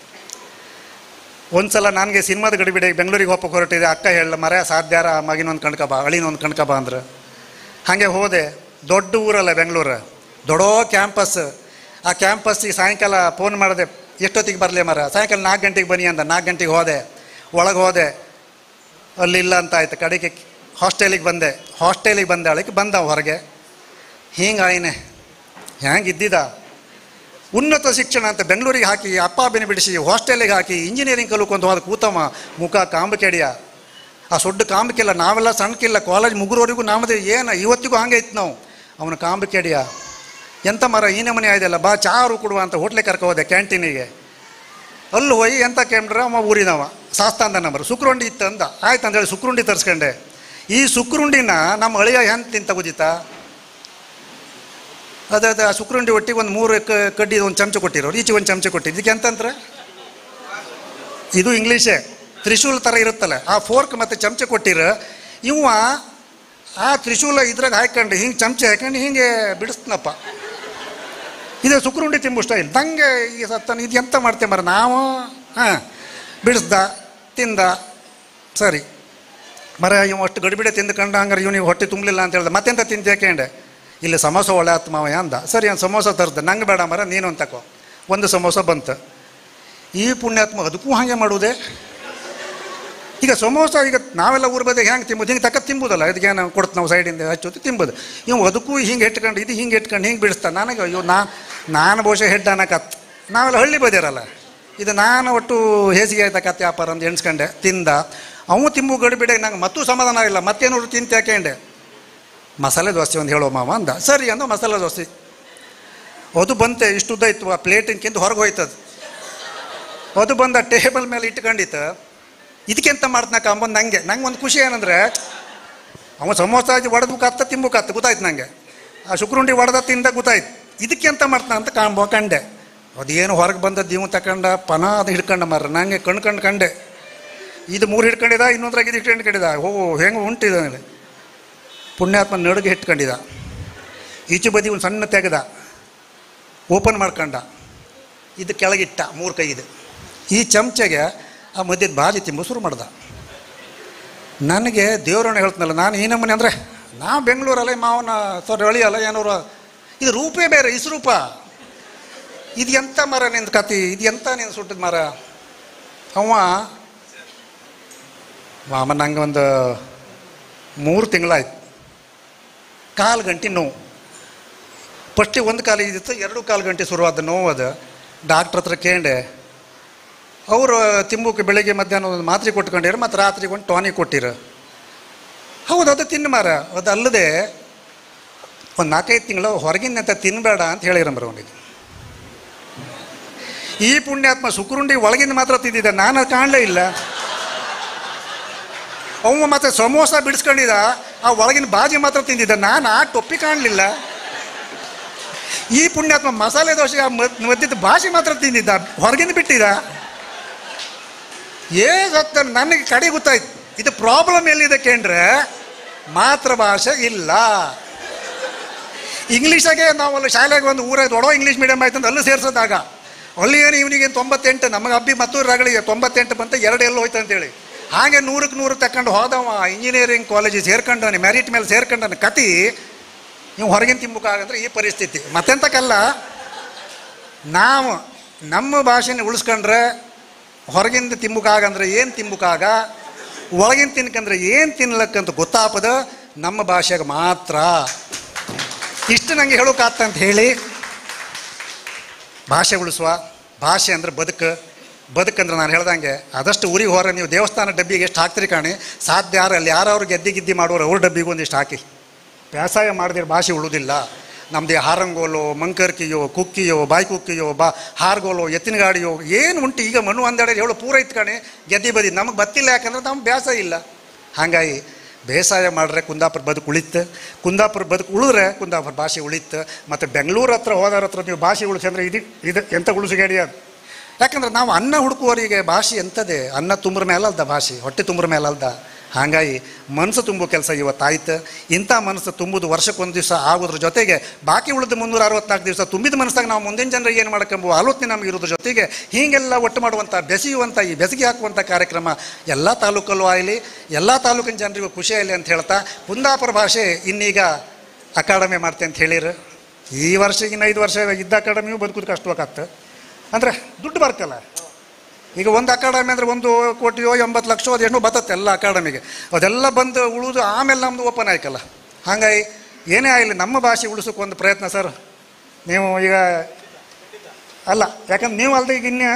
ಒಂದು ಸಲ ನನಗೆ ಸಿನಿಮಾದ ಗಡಿಬಿಡಿ ಬೆಂಗಳೂರಿಗೆ ಹೋಗಕ್ಕೆ ಹೊರಟಿದೆ ಅಕ್ಕ ಹೇಳ ಮರ ಸಾಧ್ಯಾರ ಮಗಿನೊಂದು ಕಣ್ಕಬ ಅಳಿನೊಂದು ಕಣ್ಕಬ ಅಂದ್ರೆ ಹಾಗೆ ಹೋದೆ ದೊಡ್ಡ ಊರಲ್ಲ ಬೆಂಗಳೂರು ದೊಡ್ಡ ಕ್ಯಾಂಪಸ್ ಆ ಕ್ಯಾಂಪಸ್ಸಿಗೆ ಸಾಯಂಕಾಲ ಫೋನ್ ಮಾಡಿದೆ ಎಷ್ಟೊತ್ತಿಗೆ ಬರಲಿ ಮರ ಸಾಯಂಕಾಲ ನಾಲ್ಕು ಗಂಟೆಗೆ ಬನ್ನಿ ಅಂದ ನಾಲ್ಕು ಗಂಟೆಗೆ ಹೋದೆ ಒಳಗೆ ಹೋದೆ ಅಲ್ಲಿ ಇಲ್ಲ ಅಂತ ಆಯ್ತು ಕಡೆಗೆ ಹಾಸ್ಟೆಲಿಗೆ ಬಂದೆ ಹಾಸ್ಟೆಲಿಗೆ ಬಂದಾಳಕ್ಕೆ ಬಂದ ಹೊರಗೆ ಹಿಂಗೆ ಆಯ್ನೆ ಹ್ಯಾಂಗೆ ಇದ್ದಿದ್ದ ಉನ್ನತ ಶಿಕ್ಷಣ ಅಂತ ಬೆಂಗಳೂರಿಗೆ ಹಾಕಿ ಅಪ್ಪ ಬೆನೆ ಬಿಡಿಸಿ ಹಾಸ್ಟೆಲಿಗೆ ಹಾಕಿ ಇಂಜಿನಿಯರಿಂಗ್ ಕಲ್ಕೊಂಡು ಹೋದ ಕೂತಮ್ಮ ಮುಖ ಕಾಂಬಕೆಡಿಯ ಆ ಸೊಡ್ಡು ಕಾಂಬಕ್ಕಿಲ್ಲ ನಾವೆಲ್ಲ ಸಣ್ಣಕ್ಕಿಲ್ಲ ಕಾಲೇಜ್ ಮುಗುರೋರಿಗೂ ನಾಮದೇ ಏನು ಇವತ್ತಿಗೂ ಹಂಗೆ ಇತ್ತು ನಾವು ಅವನ ಕಾಂಬಕೆಡಿಯ ಎಂಥ ಮರ ಈ ನಮನೆ ಆಯ್ದಲ್ಲ ಬಾ ಚಾರು ಕೊಡುವ ಅಂತ ಹೋಟ್ಲಿಗೆ ಕರ್ಕೊ ಹೋದೆ ಕ್ಯಾಂಟೀನಿಗೆ ಅಲ್ಲಿ ಹೋಗಿ ಎಂತ ಕೇಳ್ರೆ ಅವ ಊರಿನವ ಶಾಸ್ತಾಂದ ನಂಬರ್ ಸುಕ್ರುಂಡಿ ಇತ್ತು ಅಂದ ಆಯ್ತು ಅಂತೇಳಿ ಸುಕ್ರುಂಡಿ ತರಿಸ್ಕೊಂಡೆ ಈ ಸುಕ್ರುಂಡಿನ ನಮ್ಮ ಅಳಿಯ ಹೆಂಗೆ ತಿಂತ ಗುಜಿತ ಅದೇ ಅದೇ ಆ ಸುಕ್ರುಂಡಿ ಒಟ್ಟಿಗೆ ಒಂದು ಮೂರು ಕ ಕಡ್ಡಿ ಒಂದು ಚಮಚ ಕೊಟ್ಟಿರೋರು ಈಚೆ ಒಂದು ಚಮಚ ಕೊಟ್ಟಿದ್ದು ಇದಕ್ಕೆ ಎಂತಂದ್ರೆ ಇದು ಇಂಗ್ಲೀಷೇ ತ್ರಿಶೂಲ್ ಥರ ಇರುತ್ತಲ್ಲ ಆ ಫೋರ್ಕ್ ಮತ್ತು ಚಮಚ ಕೊಟ್ಟಿರ ಇವ ಆ ತ್ರಿಶೂಲ ಇದ್ರಾಗ ಹಾಕೊಂಡು ಹಿಂಗೆ ಚಮಚ ಹಾಕೊಂಡು ಹಿಂಗೆ ಬಿಡಿಸ್ತನಪ್ಪ ಇದು ಸುಕ್ರುಂಡಿ ತಿಂಬು ಸ್ಟೈಲ್ ದಂಗೆ ಈ ಸತ್ತನ ಇದು ಎಂತ ಮಾಡ್ತೇವೆ ಮರ ನಾವು ಹಾಂ ಬಿಡಿಸ್ದ ತಿಂದ ಸರಿ ಮರ ಇವ ಅಷ್ಟು ಗಡಿಬಿಡೆ ತಿಂದ್ಕೊಂಡು ಹಂಗಾರೆ ಇವನಿಗೆ ಹೊಟ್ಟೆ ತುಂಬಲಿಲ್ಲ ಅಂತ ಹೇಳ್ದೆ ಮತ್ತೆಂತ ತಿಂತ ಯಾಕೆಂಡೆ ಇಲ್ಲಿ ಸಮೋಸ ಒಳ್ಳೆ ಆತ್ಮ ಮಾವಯ್ಯ ಅಂದ ಸರಿ ಒಂದು ಸಮೋಸ ತರ್ದೆ ನಂಗೆ ಬೇಡ ಮರ ನೀನು ಅಂತ ತಕೋ ಒಂದು ಸಮೋಸ ಬಂತು ಈ ಪುಣ್ಯಾತ್ಮ ಅದಕ್ಕೂ ಹಾಗೆ ಮಾಡುವುದೇ ಈಗ ಸಮೋಸ ಈಗ ನಾವೆಲ್ಲ ಊರ್ ಬದಿಗೆ ಹೆಂಗೆ ತಿಂಬೋದು ಹಿಂಗೆ ತಕ್ಕ ತಿಂಬೋದಲ್ಲ ಇದಕ್ಕೆ ನಾವು ಕೊಡ್ತು ನಾವು ಸೈಡಿಂದ ಹಚ್ಚೋದು ತಿಂಬೋದು ಇವು ಅದಕ್ಕೂ ಹಿಂಗೆ ಇಟ್ಕೊಂಡು ಇದು ಹಿಂಗೆ ಇಟ್ಕೊಂಡು ಹಿಂಗೆ ಬಿಡಿಸ್ತಾನೆ ನನಗೆ ಅಯ್ಯೋ ನಾ ನಾನು ಬಹುಶಃ ಹೆಡ್ ಅನ್ನಕತ್ತು ನಾವೆಲ್ಲ ಹಳ್ಳಿ ಬದಿರಲ್ಲ ಇದು ನಾನು ಒಟ್ಟು ಹೇಸಿಗೆ ಆಯ್ತಾ ಕತ್ತೆ ವ್ಯಾಪಾರ ಅಂತ ಎಣ್ಸ್ಕೊಂಡೆ ತಿಂದ ಅವು ತಿಂಬು ಗಡಿಬಿಡೆ ನಂಗೆ ಮತ್ತೂ ಸಮಾಧಾನ ಇಲ್ಲ ಮತ್ತೇನೋ ತಿಂತ ಯಾಕೆಂಡೆ ಮಸಾಲೆ ದೋಸೆ ಒಂದು ಹೇಳೋ ಮಾವ ಅಂದ ಸರಿ ಅಂದ ಮಸಾಲೆ ದೋಸೆ ಅದು ಬಂತೆ ಇಷ್ಟು ಉದ್ದ ಇತ್ತು ಆ ಪ್ಲೇಟಿನ್ಕಿಂತ ಹೊರಗೆ ಹೋಯ್ತದ ಅದು ಬಂದ ಟೇಬಲ್ ಮೇಲೆ ಇಟ್ಕೊಂಡಿತ್ತು ಇದಕ್ಕೆಂತ ಮಾಡ್ತಾನಕ ಅಂಬಂದು ನಂಗೆ ನಂಗೆ ಒಂದು ಖುಷಿ ಏನಂದ್ರೆ ಅವ ಸಮೋಸ ಒಡೆದು ಕತ್ತ ತಿಂಬು ಕತ್ತ ಗೊತ್ತಾಯ್ತು ನಂಗೆ ಆ ಶುಕ್ರುಂಡಿ ಒಡೆದ ತಿಂದ ಗೊತ್ತಾಯ್ತು ಇದಕ್ಕೆ ಎಂತ ಮಾಡ್ತಾನ ಅಂತ ಕಾಂಬ ಕಂಡೆ ಅದೇನು ಹೊರಗೆ ಬಂದದ್ದು ಇವು ತಕೊಂಡ ಪನ ಅದು ಹಿಡ್ಕೊಂಡ ಮರ ನಂಗೆ ಕಣ್ ಕಣ್ ಕಂಡೆ ಇದು ಮೂರು ಹಿಡ್ಕೊಂಡಿದ ಇನ್ನೊಂದ್ರಾಗ ಇದು ಹಿಡ್ಕೊಂಡಿದ ಓ ಹೆಂಗೆ ಉಂಟಿದ ಪುಣ್ಯಾತ್ಮ ನಡುಗೆ ಇಟ್ಕೊಂಡಿದ ಈಚೆ ಬದಿ ಒಂದು ಸಣ್ಣ ತೆಗೆದ ಓಪನ್ ಮಾಡ್ಕೊಂಡ ಇದು ಕೆಳಗಿಟ್ಟ ಮೂರು ಕೈದು ಈ ಚಮಚಗೆ ಆ ಮಧ್ಯದ ಬಾಜಿ ತಿಂಬು ಶುರು ಮಾಡ್ದ ನನಗೆ ದೇವ್ರನ್ನ ಹೇಳ್ತಾನಲ್ಲ ನಾನು ಈ ನಮ್ಮನೆ ಅಂದರೆ ನಾ ಬೆಂಗಳೂರಲ್ಲ ಮಾವನ ಸೊರ ಅಳಿಯಲ್ಲ ಏನೂರ ಇದು ರೂಪೇ ಬೇರೆ ಇಸ್ರೂಪ ಇದು ಎಂಥ ಮರ ನಿಂದು ಕತಿ ಇದು ಎಂಥ ನಿಂದು ಸುಟ್ಟಿದ ಮರ ಅವ ಮಾಮ ನಂಗೆ ಒಂದು ಮೂರು ತಿಂಗಳಾಯ್ತು ಕಾಲು ಗಂಟೆ ನೋವು ಫಸ್ಟಿಗೆ ಒಂದು ಕಾಲು ಇದ್ದಿತ್ತು ಎರಡು ಕಾಲು ಗಂಟೆ ಶುರುವಾದ ನೋವು ಅದು ಡಾಕ್ಟ್ರ್ ಹತ್ರ ಕೇಂಡೆ ಅವರು ತಿಂಬುಕ್ಕೆ ಬೆಳಿಗ್ಗೆ ಮಧ್ಯಾಹ್ನ ಒಂದು ಮಾತ್ರೆ ಕೊಟ್ಕೊಂಡಿರು ಮತ್ತು ರಾತ್ರಿಗೆ ಒಂದು ಟಾನಿಕ್ ಕೊಟ್ಟಿರು ಹೌದು ಅದು ತಿನ್ನು ಮಾರ ಅದು ಅಲ್ಲದೆ ಒಂದು ನಾಲ್ಕೈದು ತಿಂಗಳು ಹೊರಗಿನಂತ ತಿನ್ನಬೇಡ ಅಂತ ಹೇಳಿರಂಬ್ರ ಅವನಿಗೆ ಈ ಪುಣ್ಯಾತ್ಮ ಸುಕ್ರುಂಡಿ ಒಳಗಿಂದ ಮಾತ್ರ ತಿಂದಿದ್ದ ನಾನು ಅದು ಕಾಣಲೇ ಇಲ್ಲ ಅವ ಮತ್ತೆ ಸಮೋಸ ಬಿಡಿಸ್ಕೊಂಡಿದ್ದ ಆ ಒಳಗಿನ ಬಾಜಿ ಮಾತ್ರ ತಿಂದಿದ್ದ ನಾನು ಆ ಟೊಪ್ಪಿ ಕಾಣಲಿಲ್ಲ ಈ ಪುಣ್ಯಾತ್ಮ ಮಸಾಲೆ ದೋಸೆ ಮದ್ದಿದ್ದ ಭಾಷೆ ಮಾತ್ರ ತಿಂದಿದ್ದ ಹೊರಗಿಂದ ಬಿಟ್ಟಿದ್ದ ಏ ಗೊತ್ತ ನನಗೆ ಕಡೆ ಗೊತ್ತಾಯ್ತು ಇದು ಪ್ರಾಬ್ಲಮ್ ಎಲ್ಲಿದೆ ಕೇಂದ್ರೆ ಮಾತೃಭಾಷೆ ಇಲ್ಲ ಇಂಗ್ಲೀಷಾಗೆ ನಾವು ಅಲ್ಲಿ ಶಾಲೆಗೆ ಒಂದು ಊರಾಗ ದೊಡ್ಡ ಇಂಗ್ಲೀಷ್ ಮೀಡಿಯಮ್ ಆಯ್ತು ಅಂತ ಅಲ್ಲಿ ಸೇರ್ಸೋದಾಗ ಅಲ್ಲಿ ಏನು ಇವನಿಗೆ ತೊಂಬತ್ತೆಂಟು ನಮಗೆ ಅಬ್ಬಿ ಮತ್ತೂರು ರಗಳಿಗೆ ತೊಂಬತ್ತೆಂಟು ಬಂತ ಎರಡು ಎಲ್ಲ ಹೋಯ್ತು ಅಂತೇಳಿ ಹಾಗೆ ನೂರಕ್ಕೆ ನೂರು ತಕೊಂಡು ಹೋದವ ಇಂಜಿನಿಯರಿಂಗ್ ಕಾಲೇಜಿಗೆ ಸೇರ್ಕೊಂಡವನಿ ಮೆರಿಟ್ ಮೇಲೆ ಸೇರ್ಕೊಂಡವನ ಕತಿ ನೀವು ಹೊರಗಿನ ತಿಂಬಕ್ಕಾಗಂದ್ರೆ ಈ ಪರಿಸ್ಥಿತಿ ಮತ್ತೆಂತಕ್ಕಲ್ಲ ನಾವು ನಮ್ಮ ಭಾಷೆನ ಉಳಿಸ್ಕೊಂಡ್ರೆ ಹೊರಗಿಂದ ತಿಂಬಕ್ಕಾಗಂದ್ರೆ ಏನು ತಿಂಬಕ್ಕಾಗ ಒಳಗಿನ ತಿನ್ಕಂದ್ರೆ ಏನು ತಿನ್ಲಕ್ಕಂತ ಗೊತ್ತಾಪದ ನಮ್ಮ ಭಾಷೆಗೆ ಮಾತ್ರ ಇಷ್ಟು ನನಗೆ ಹೇಳೋಕ್ಕಾಗ್ತ ಅಂತ ಹೇಳಿ ಭಾಷೆ ಉಳಿಸುವ ಭಾಷೆ ಅಂದ್ರೆ ಬದುಕು ಬದುಕಂದ್ರೆ ನಾನು ಹೇಳ್ದಂಗೆ ಆದಷ್ಟು ಊರಿಗೆ ಹೊರ ನೀವು ದೇವಸ್ಥಾನ ಡಬ್ಬಿಗೆ ಎಷ್ಟು ಹಾಕ್ತೀರಿ ಕಾಣಿ ಸಾಧ್ಯ ಯಾರು ಅಲ್ಲಿ ಯಾರವ್ರು ಗೆದ್ದಿ ಗಿದ್ದಿ ಮಾಡೋರು ಅವ್ರ ಡಬ್ಬಿಗೆ ಒಂದಿಷ್ಟು ಹಾಕಿ ವ್ಯಾಸಾಯ ಮಾಡಿದ್ರೆ ಭಾಷೆ ಉಳುವುದಿಲ್ಲ ನಮ್ಮದು ಹಾರಂಗೋಲೋ ಮಂಕರ್ಕಿಯೋ ಕುಕ್ಕಿಯೋ ಬಾಯಿ ಕುಕ್ಕಿಯೋ ಬಾ ಹಾರ್ಗೋಲೋ ಎತ್ತಿನ ಗಾಡಿಯೋ ಏನು ಉಂಟು ಈಗ ಮಣ್ಣು ಒಂದೆಡೆ ಹೇಳು ಪೂರ ಇತ್ತು ಕಣೆ ಗೆದ್ದಿ ಬದಿ ನಮಗೆ ಗೊತ್ತಿಲ್ಲ ಯಾಕಂದ್ರೆ ನಮ್ಗೆ ಬ್ಯಾಸ ಇಲ್ಲ ಹಾಗಾಗಿ ಬೇಸಾಯ ಮಾಡ್ರೆ ಕುಂದಾಪುರ ಬದುಕು ಉಳಿತು ಕುಂದಾಪುರ ಬದುಕು ಉಳಿದ್ರೆ ಕುಂದಾಪುರ ಭಾಷೆ ಉಳಿತು ಮತ್ತು ಬೆಂಗಳೂರು ಹತ್ರ ಹೋದವ್ರ ಹತ್ರ ನೀವು ಭಾಷೆ ಉಳಿಸಿ ಅಂದರೆ ಇದು ಇದು ಎಂಥ ಉಳಿಸುಗೇಡಿ ಅದು ಯಾಕಂದ್ರೆ ನಾವು ಅನ್ನ ಹುಡುಕುವವರಿಗೆ ಭಾಷೆ ಎಂಥದೇ ಅನ್ನ ತುಂಬ್ರ ಮೇಲಲ್ದ ಭಾಷೆ ಹೊಟ್ಟೆ ತುಂಬ್ರ ಮೇಲಲ್ದ ಹಾಗಾಗಿ ಮನಸ್ಸು ತುಂಬೋ ಕೆಲಸ ಇವತ್ತಾಯ್ತು ಇಂಥ ಮನಸ್ಸು ತುಂಬುದು ವರ್ಷಕ್ಕೊಂದು ದಿವಸ ಆಗೋದ್ರ ಜೊತೆಗೆ ಬಾಕಿ ಉಳಿದ ಮುನ್ನೂರ ಅರವತ್ನಾಲ್ಕು ದಿವಸ ತುಂಬಿದ ಮನಸ್ಸಾಗ ನಾವು ಮುಂದಿನ ಜನರಿಗೆ ಏನು ಮಾಡ್ಕೊಂಬೋ ಆಲೋಚನೆ ನಮಗೆ ಇರೋದ್ರ ಜೊತೆಗೆ ಹೀಗೆಲ್ಲ ಒಟ್ಟು ಮಾಡುವಂಥ ಬೆಸೆಯುವಂಥ ಈ ಬೆಸಗೆ ಹಾಕುವಂಥ ಕಾರ್ಯಕ್ರಮ ಎಲ್ಲ ತಾಲೂಕಲ್ಲೂ ಆಗಲಿ ಎಲ್ಲ ತಾಲೂಕಿನ ಜನರಿಗೂ ಖುಷಿ ಆಗಲಿ ಅಂತ ಹೇಳ್ತಾ ಕುಂದಾಪುರ ಭಾಷೆ ಇನ್ನೀಗ ಅಕಾಡೆಮಿ ಮಾಡ್ತೆ ಅಂತ ಹೇಳಿರು ಈ ವರ್ಷ ಇನ್ನು ಐದು ವರ್ಷ ಇದ್ದ ಅಕಾಡೆಮಿಯೂ ಬದುಕುದು ಕಷ್ಟವಾಗತ್ತೆ ಅಂದರೆ ದುಡ್ಡು ಬರ್ತಲ್ಲ ಈಗ ಒಂದು ಅಕಾಡೆಮಿ ಅಂದರೆ ಒಂದು ಕೋಟಿಯೋ ಎಂಬತ್ತು ಲಕ್ಷ ಅದು ಏನೋ ಬರ್ತತ್ತೆ ಎಲ್ಲ ಅಕಾಡೆಮಿಗೆ ಅದೆಲ್ಲ ಬಂದು ಉಳಿದು ಆಮೇಲೆ ನಮ್ಮದು ಓಪನ್ ಆಯ್ಕಲ್ಲ ಹಾಗಾಗಿ ಏನೇ ಆಗಲಿ ನಮ್ಮ ಭಾಷೆ ಉಳಿಸೋಕೆ ಒಂದು ಪ್ರಯತ್ನ ಸರ್ ನೀವು ಈಗ ಅಲ್ಲ ಯಾಕಂದ್ರೆ ನೀವು ಅಲ್ದೆ ಈಗ ಇನ್ನು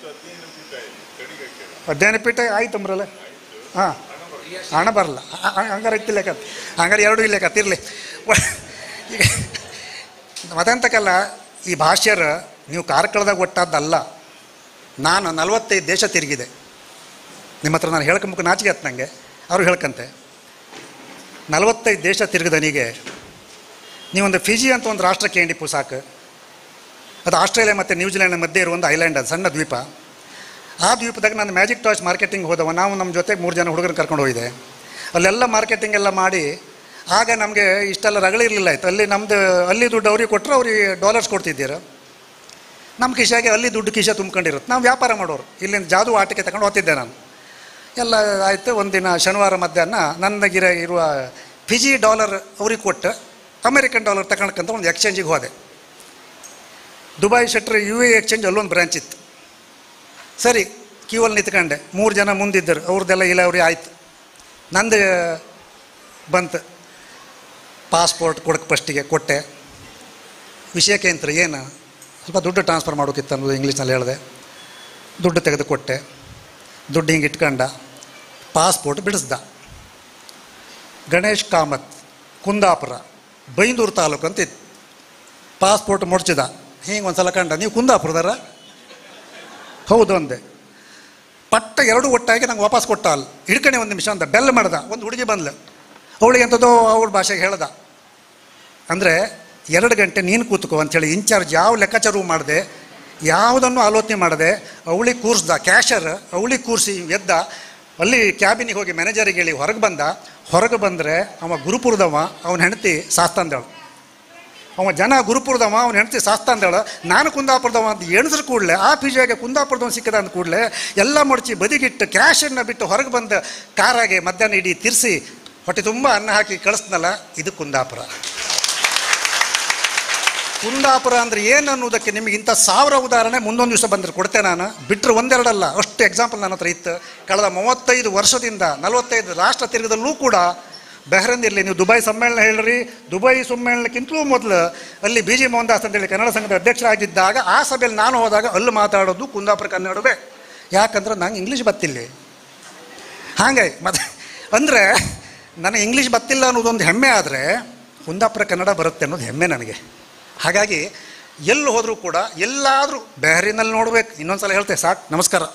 ಅಧ್ಯಯನ ಪೀಠ ಆಯ್ತು ಅಂಬ್ರಲ್ಲ ಹಾಂ ಹಣ ಬರಲ್ಲ ಹ- ಹ- ಹಂಗಾರೆ ಇತ್ತಿಲ್ಲ ಕತ್ ಹಂಗಾರೆ ಎರಡು ಇಲ್ಲ ಕತ್ತಿರಲಿ ಈಗ ಮತ್ತೆಂತಕ್ಕಲ್ಲ ಈ ಭಾಷ್ಯರ ನೀವು ಕಾರ್ಕಳದಾಗ ಒಟ್ಟಾದ್ದಲ್ಲ ನಾನು ನಲವತ್ತೈದು ದೇಶ ತಿರುಗಿದೆ ನಿಮ್ಮ ಹತ್ರ ನಾನು ಹೇಳ್ಕೊಂಬೇಕು ನಾಚಿಕೆ ಆಯ್ತು ನನಗೆ ಅವರು ಹೇಳ್ಕಂತೆ ನಲವತ್ತೈದು ದೇಶ ತಿರುಗಿದನಿಗೆ ನೀವೊಂದು ಫಿಜಿ ಅಂತ ಒಂದು ರಾಷ್ಟ್ರ ಕೇಂಡಿಪು ಸಾಕು ಅದು ಆಸ್ಟ್ರೇಲಿಯಾ ಮತ್ತು ನ್ಯೂಜಿಲೆಂಡ್ ಮಧ್ಯೆ ಇರುವ ಒಂದು ಐಲ್ಯಾಂಡ್ ಅದು ಸಣ್ಣ ದ್ವೀಪ ಆ ದ್ವೀಪದಾಗ ನಾನು ಮ್ಯಾಜಿಕ್ ಟಾಯ್ಸ್ ಮಾರ್ಕೆಟಿಂಗ್ ಹೋದವ ನಾವು ನಮ್ಮ ಜೊತೆಗೆ ಮೂರು ಜನ ಹುಡುಗರನ್ನ ಕರ್ಕೊಂಡು ಹೋಗಿದ್ದೆ ಅಲ್ಲೆಲ್ಲ ಮಾರ್ಕೆಟಿಂಗ್ ಎಲ್ಲ ಮಾಡಿ ಆಗ ನಮಗೆ ಇಷ್ಟೆಲ್ಲ ರಗಳಿರಲಿಲ್ಲ ಆಯ್ತು ಅಲ್ಲಿ ನಮ್ಮದು ಅಲ್ಲಿ ದುಡ್ಡು ಅವ್ರಿಗೆ ಕೊಟ್ಟರು ಅವ್ರಿಗೆ ಡಾಲರ್ಸ್ ಕೊಡ್ತಿದ್ದೀರ ನಮ್ಮ ಕಿಶಾಗೆ ಅಲ್ಲಿ ದುಡ್ಡು ಕಿಶ ತುಂಬ್ಕೊಂಡಿರುತ್ತೆ ನಾವು ವ್ಯಾಪಾರ ಮಾಡೋರು ಇಲ್ಲಿಂದ ಜಾದು ಆಟಕ್ಕೆ ತಗೊಂಡು ಹೋಗ್ತಿದ್ದೆ ನಾನು ಎಲ್ಲ ಆಯಿತು ಒಂದಿನ ಶನಿವಾರ ಮಧ್ಯಾಹ್ನ ನನಗಿರ ಇರುವ ಫಿಜಿ ಡಾಲರ್ ಅವ್ರಿಗೆ ಕೊಟ್ಟು ಅಮೇರಿಕನ್ ಡಾಲರ್ ತಗೊಳ್ಕಂತ ಒಂದು ಎಕ್ಸ್ಚೇಂಜಿಗೆ ಹೋದೆ ದುಬೈ ಶೆಟ್ರ್ ಯು ಎ ಎಕ್ಸ್ಚೇಂಜ್ ಅಲ್ಲೊಂದು ಬ್ರ್ಯಾಂಚ್ ಇತ್ತು ಸರಿ ಕ್ಯೂವಲ್ಲಿ ನಿಂತ್ಕೊಂಡೆ ಮೂರು ಜನ ಮುಂದಿದ್ದರು ಅವ್ರದ್ದೆಲ್ಲ ಇಲ್ಲ ಅವ್ರಿಗೆ ಆಯ್ತು ನಂದು ಬಂತು ಪಾಸ್ಪೋರ್ಟ್ ಕೊಡಕ್ಕೆ ಫಸ್ಟಿಗೆ ಕೊಟ್ಟೆ ವಿಷಯಕ್ಕೆ ಅಂತ ಏನು ಸ್ವಲ್ಪ ದುಡ್ಡು ಟ್ರಾನ್ಸ್ಫರ್ ಮಾಡೋಕಿತ್ತು ಅನ್ನೋದು ಇಂಗ್ಲೀಷ್ನಲ್ಲಿ ಹೇಳಿದೆ ದುಡ್ಡು ತೆಗೆದು ಕೊಟ್ಟೆ ದುಡ್ಡು ಹಿಂಗೆ ಇಟ್ಕೊಂಡ ಪಾಸ್ಪೋರ್ಟ್ ಬಿಡಿಸ್ದ ಗಣೇಶ್ ಕಾಮತ್ ಕುಂದಾಪುರ ಬೈಂದೂರು ತಾಲೂಕು ಅಂತ ಇತ್ತು ಪಾಸ್ಪೋರ್ಟ್ ಮುಡ್ಚಿದ ಹಿಂಗೆ ಒಂದು ಸಲ ಕಂಡ ನೀವು ಕುಂದಾಪುರದಾರ ಹೌದು ಅಂದೆ ಪಟ್ಟ ಎರಡು ಒಟ್ಟಾಗಿ ನಂಗೆ ವಾಪಸ್ ಕೊಟ್ಟ ಅಲ್ಲಿ ಹಿಡ್ಕಣೆ ಒಂದು ನಿಮಿಷ ಅಂತ ಬೆಲ್ ಮಾಡ್ದ ಒಂದು ಹುಡುಗಿ ಬಂದ್ಲು ಅವಳಿಗೆ ಎಂಥದೋ ಅವ್ರ ಭಾಷೆಗೆ ಹೇಳ್ದ ಅಂದರೆ ಎರಡು ಗಂಟೆ ನೀನು ಕೂತ್ಕೋ ಅಂಥೇಳಿ ಇನ್ಚಾರ್ಜ್ ಯಾವ ಲೆಕ್ಕಾಚಾರವೂ ಮಾಡಿದೆ ಯಾವುದನ್ನು ಆಲೋಚನೆ ಮಾಡದೆ ಅವಳಿಗೆ ಕೂರಿಸ್ದ ಕ್ಯಾಶರ್ ಅವಳಿಗೆ ಕೂರಿಸಿ ಎದ್ದ ಅಲ್ಲಿ ಕ್ಯಾಬಿನಿಗೆ ಹೋಗಿ ಮ್ಯಾನೇಜರಿಗೆ ಹೇಳಿ ಹೊರಗೆ ಬಂದ ಹೊರಗೆ ಬಂದರೆ ಅವ ಗುರುಪುರದವ ಅವನ ಹೆಂಡತಿ ಸಾಸ್ತಂದಳು ಅವ ಜನ ಗುರುಪುರದವ ಅವನ ಹೆಂಡತಿ ಸಾಸ್ತಂದಳು ನಾನು ಕುಂದಾಪುರದವ ಅಂತ ಎಣಿಸ್ರ ಕೂಡಲೇ ಆ ಪಿಜಾಗೆ ಕುಂದಾಪುರದವ ಸಿಕ್ಕದ ಅಂದ ಕೂಡಲೇ ಎಲ್ಲ ಮಡಚಿ ಬದಿಗಿಟ್ಟು ಕ್ಯಾಶನ್ನು ಬಿಟ್ಟು ಹೊರಗೆ ಬಂದ ಕಾರಾಗೆ ಮಧ್ಯಾಹ್ನ ಇಡೀ ತಿರ್ಸಿ ಹೊಟ್ಟೆ ತುಂಬ ಅನ್ನ ಹಾಕಿ ಕಳಿಸ್ನಲ್ಲ ಇದು ಕುಂದಾಪುರ ಕುಂದಾಪುರ ಅಂದ್ರೆ ಏನು ಅನ್ನೋದಕ್ಕೆ ನಿಮಗೆ ಇಂಥ ಸಾವಿರ ಉದಾಹರಣೆ ಮುಂದೊಂದು ದಿವಸ ಬಂದರೆ ಕೊಡ್ತೆ ನಾನು ಬಿಟ್ಟರೆ ಒಂದೆರಡಲ್ಲ ಅಷ್ಟು ಎಕ್ಸಾಂಪಲ್ ನನ್ನ ಹತ್ರ ಇತ್ತು ಕಳೆದ ಮೂವತ್ತೈದು ವರ್ಷದಿಂದ ನಲವತ್ತೈದು ರಾಷ್ಟ್ರ ತಿರುಗದಲ್ಲೂ ಕೂಡ ಬೆಹ್ರನ್ ಇರಲಿ ನೀವು ದುಬೈ ಸಮ್ಮೇಳನ ಹೇಳ್ರಿ ದುಬೈ ಸಮ್ಮೇಳನಕ್ಕಿಂತಲೂ ಮೊದಲು ಅಲ್ಲಿ ಬಿ ಜಿ ಮೋಹನ್ ದಾಸ್ ಅಂತೇಳಿ ಕನ್ನಡ ಸಂಘದ ಅಧ್ಯಕ್ಷರಾಗಿದ್ದಾಗ ಆ ಸಭೆಯಲ್ಲಿ ನಾನು ಹೋದಾಗ ಅಲ್ಲಿ ಮಾತಾಡೋದು ಕುಂದಾಪುರ ಕನ್ನಡವೇ ಯಾಕಂದ್ರೆ ನಂಗೆ ಇಂಗ್ಲೀಷ್ ಬತ್ತಿಲ್ಲಿ ಹಾಗೆ ಮತ್ತೆ ಅಂದರೆ ನನಗೆ ಇಂಗ್ಲೀಷ್ ಬತ್ತಿಲ್ಲ ಅನ್ನೋದೊಂದು ಹೆಮ್ಮೆ ಆದರೆ ಕುಂದಾಪುರ ಕನ್ನಡ ಬರುತ್ತೆ ಅನ್ನೋದು ಹೆಮ್ಮೆ ನನಗೆ ಹಾಗಾಗಿ ಎಲ್ಲಿ ಹೋದರೂ ಕೂಡ ಎಲ್ಲಾದರೂ ಬೇಹರಿನಲ್ಲಿ ನೋಡ್ಬೇಕು ಇನ್ನೊಂದು ಸಲ ಹೇಳ್ತೆ ಸಾಕು ನಮಸ್ಕಾರ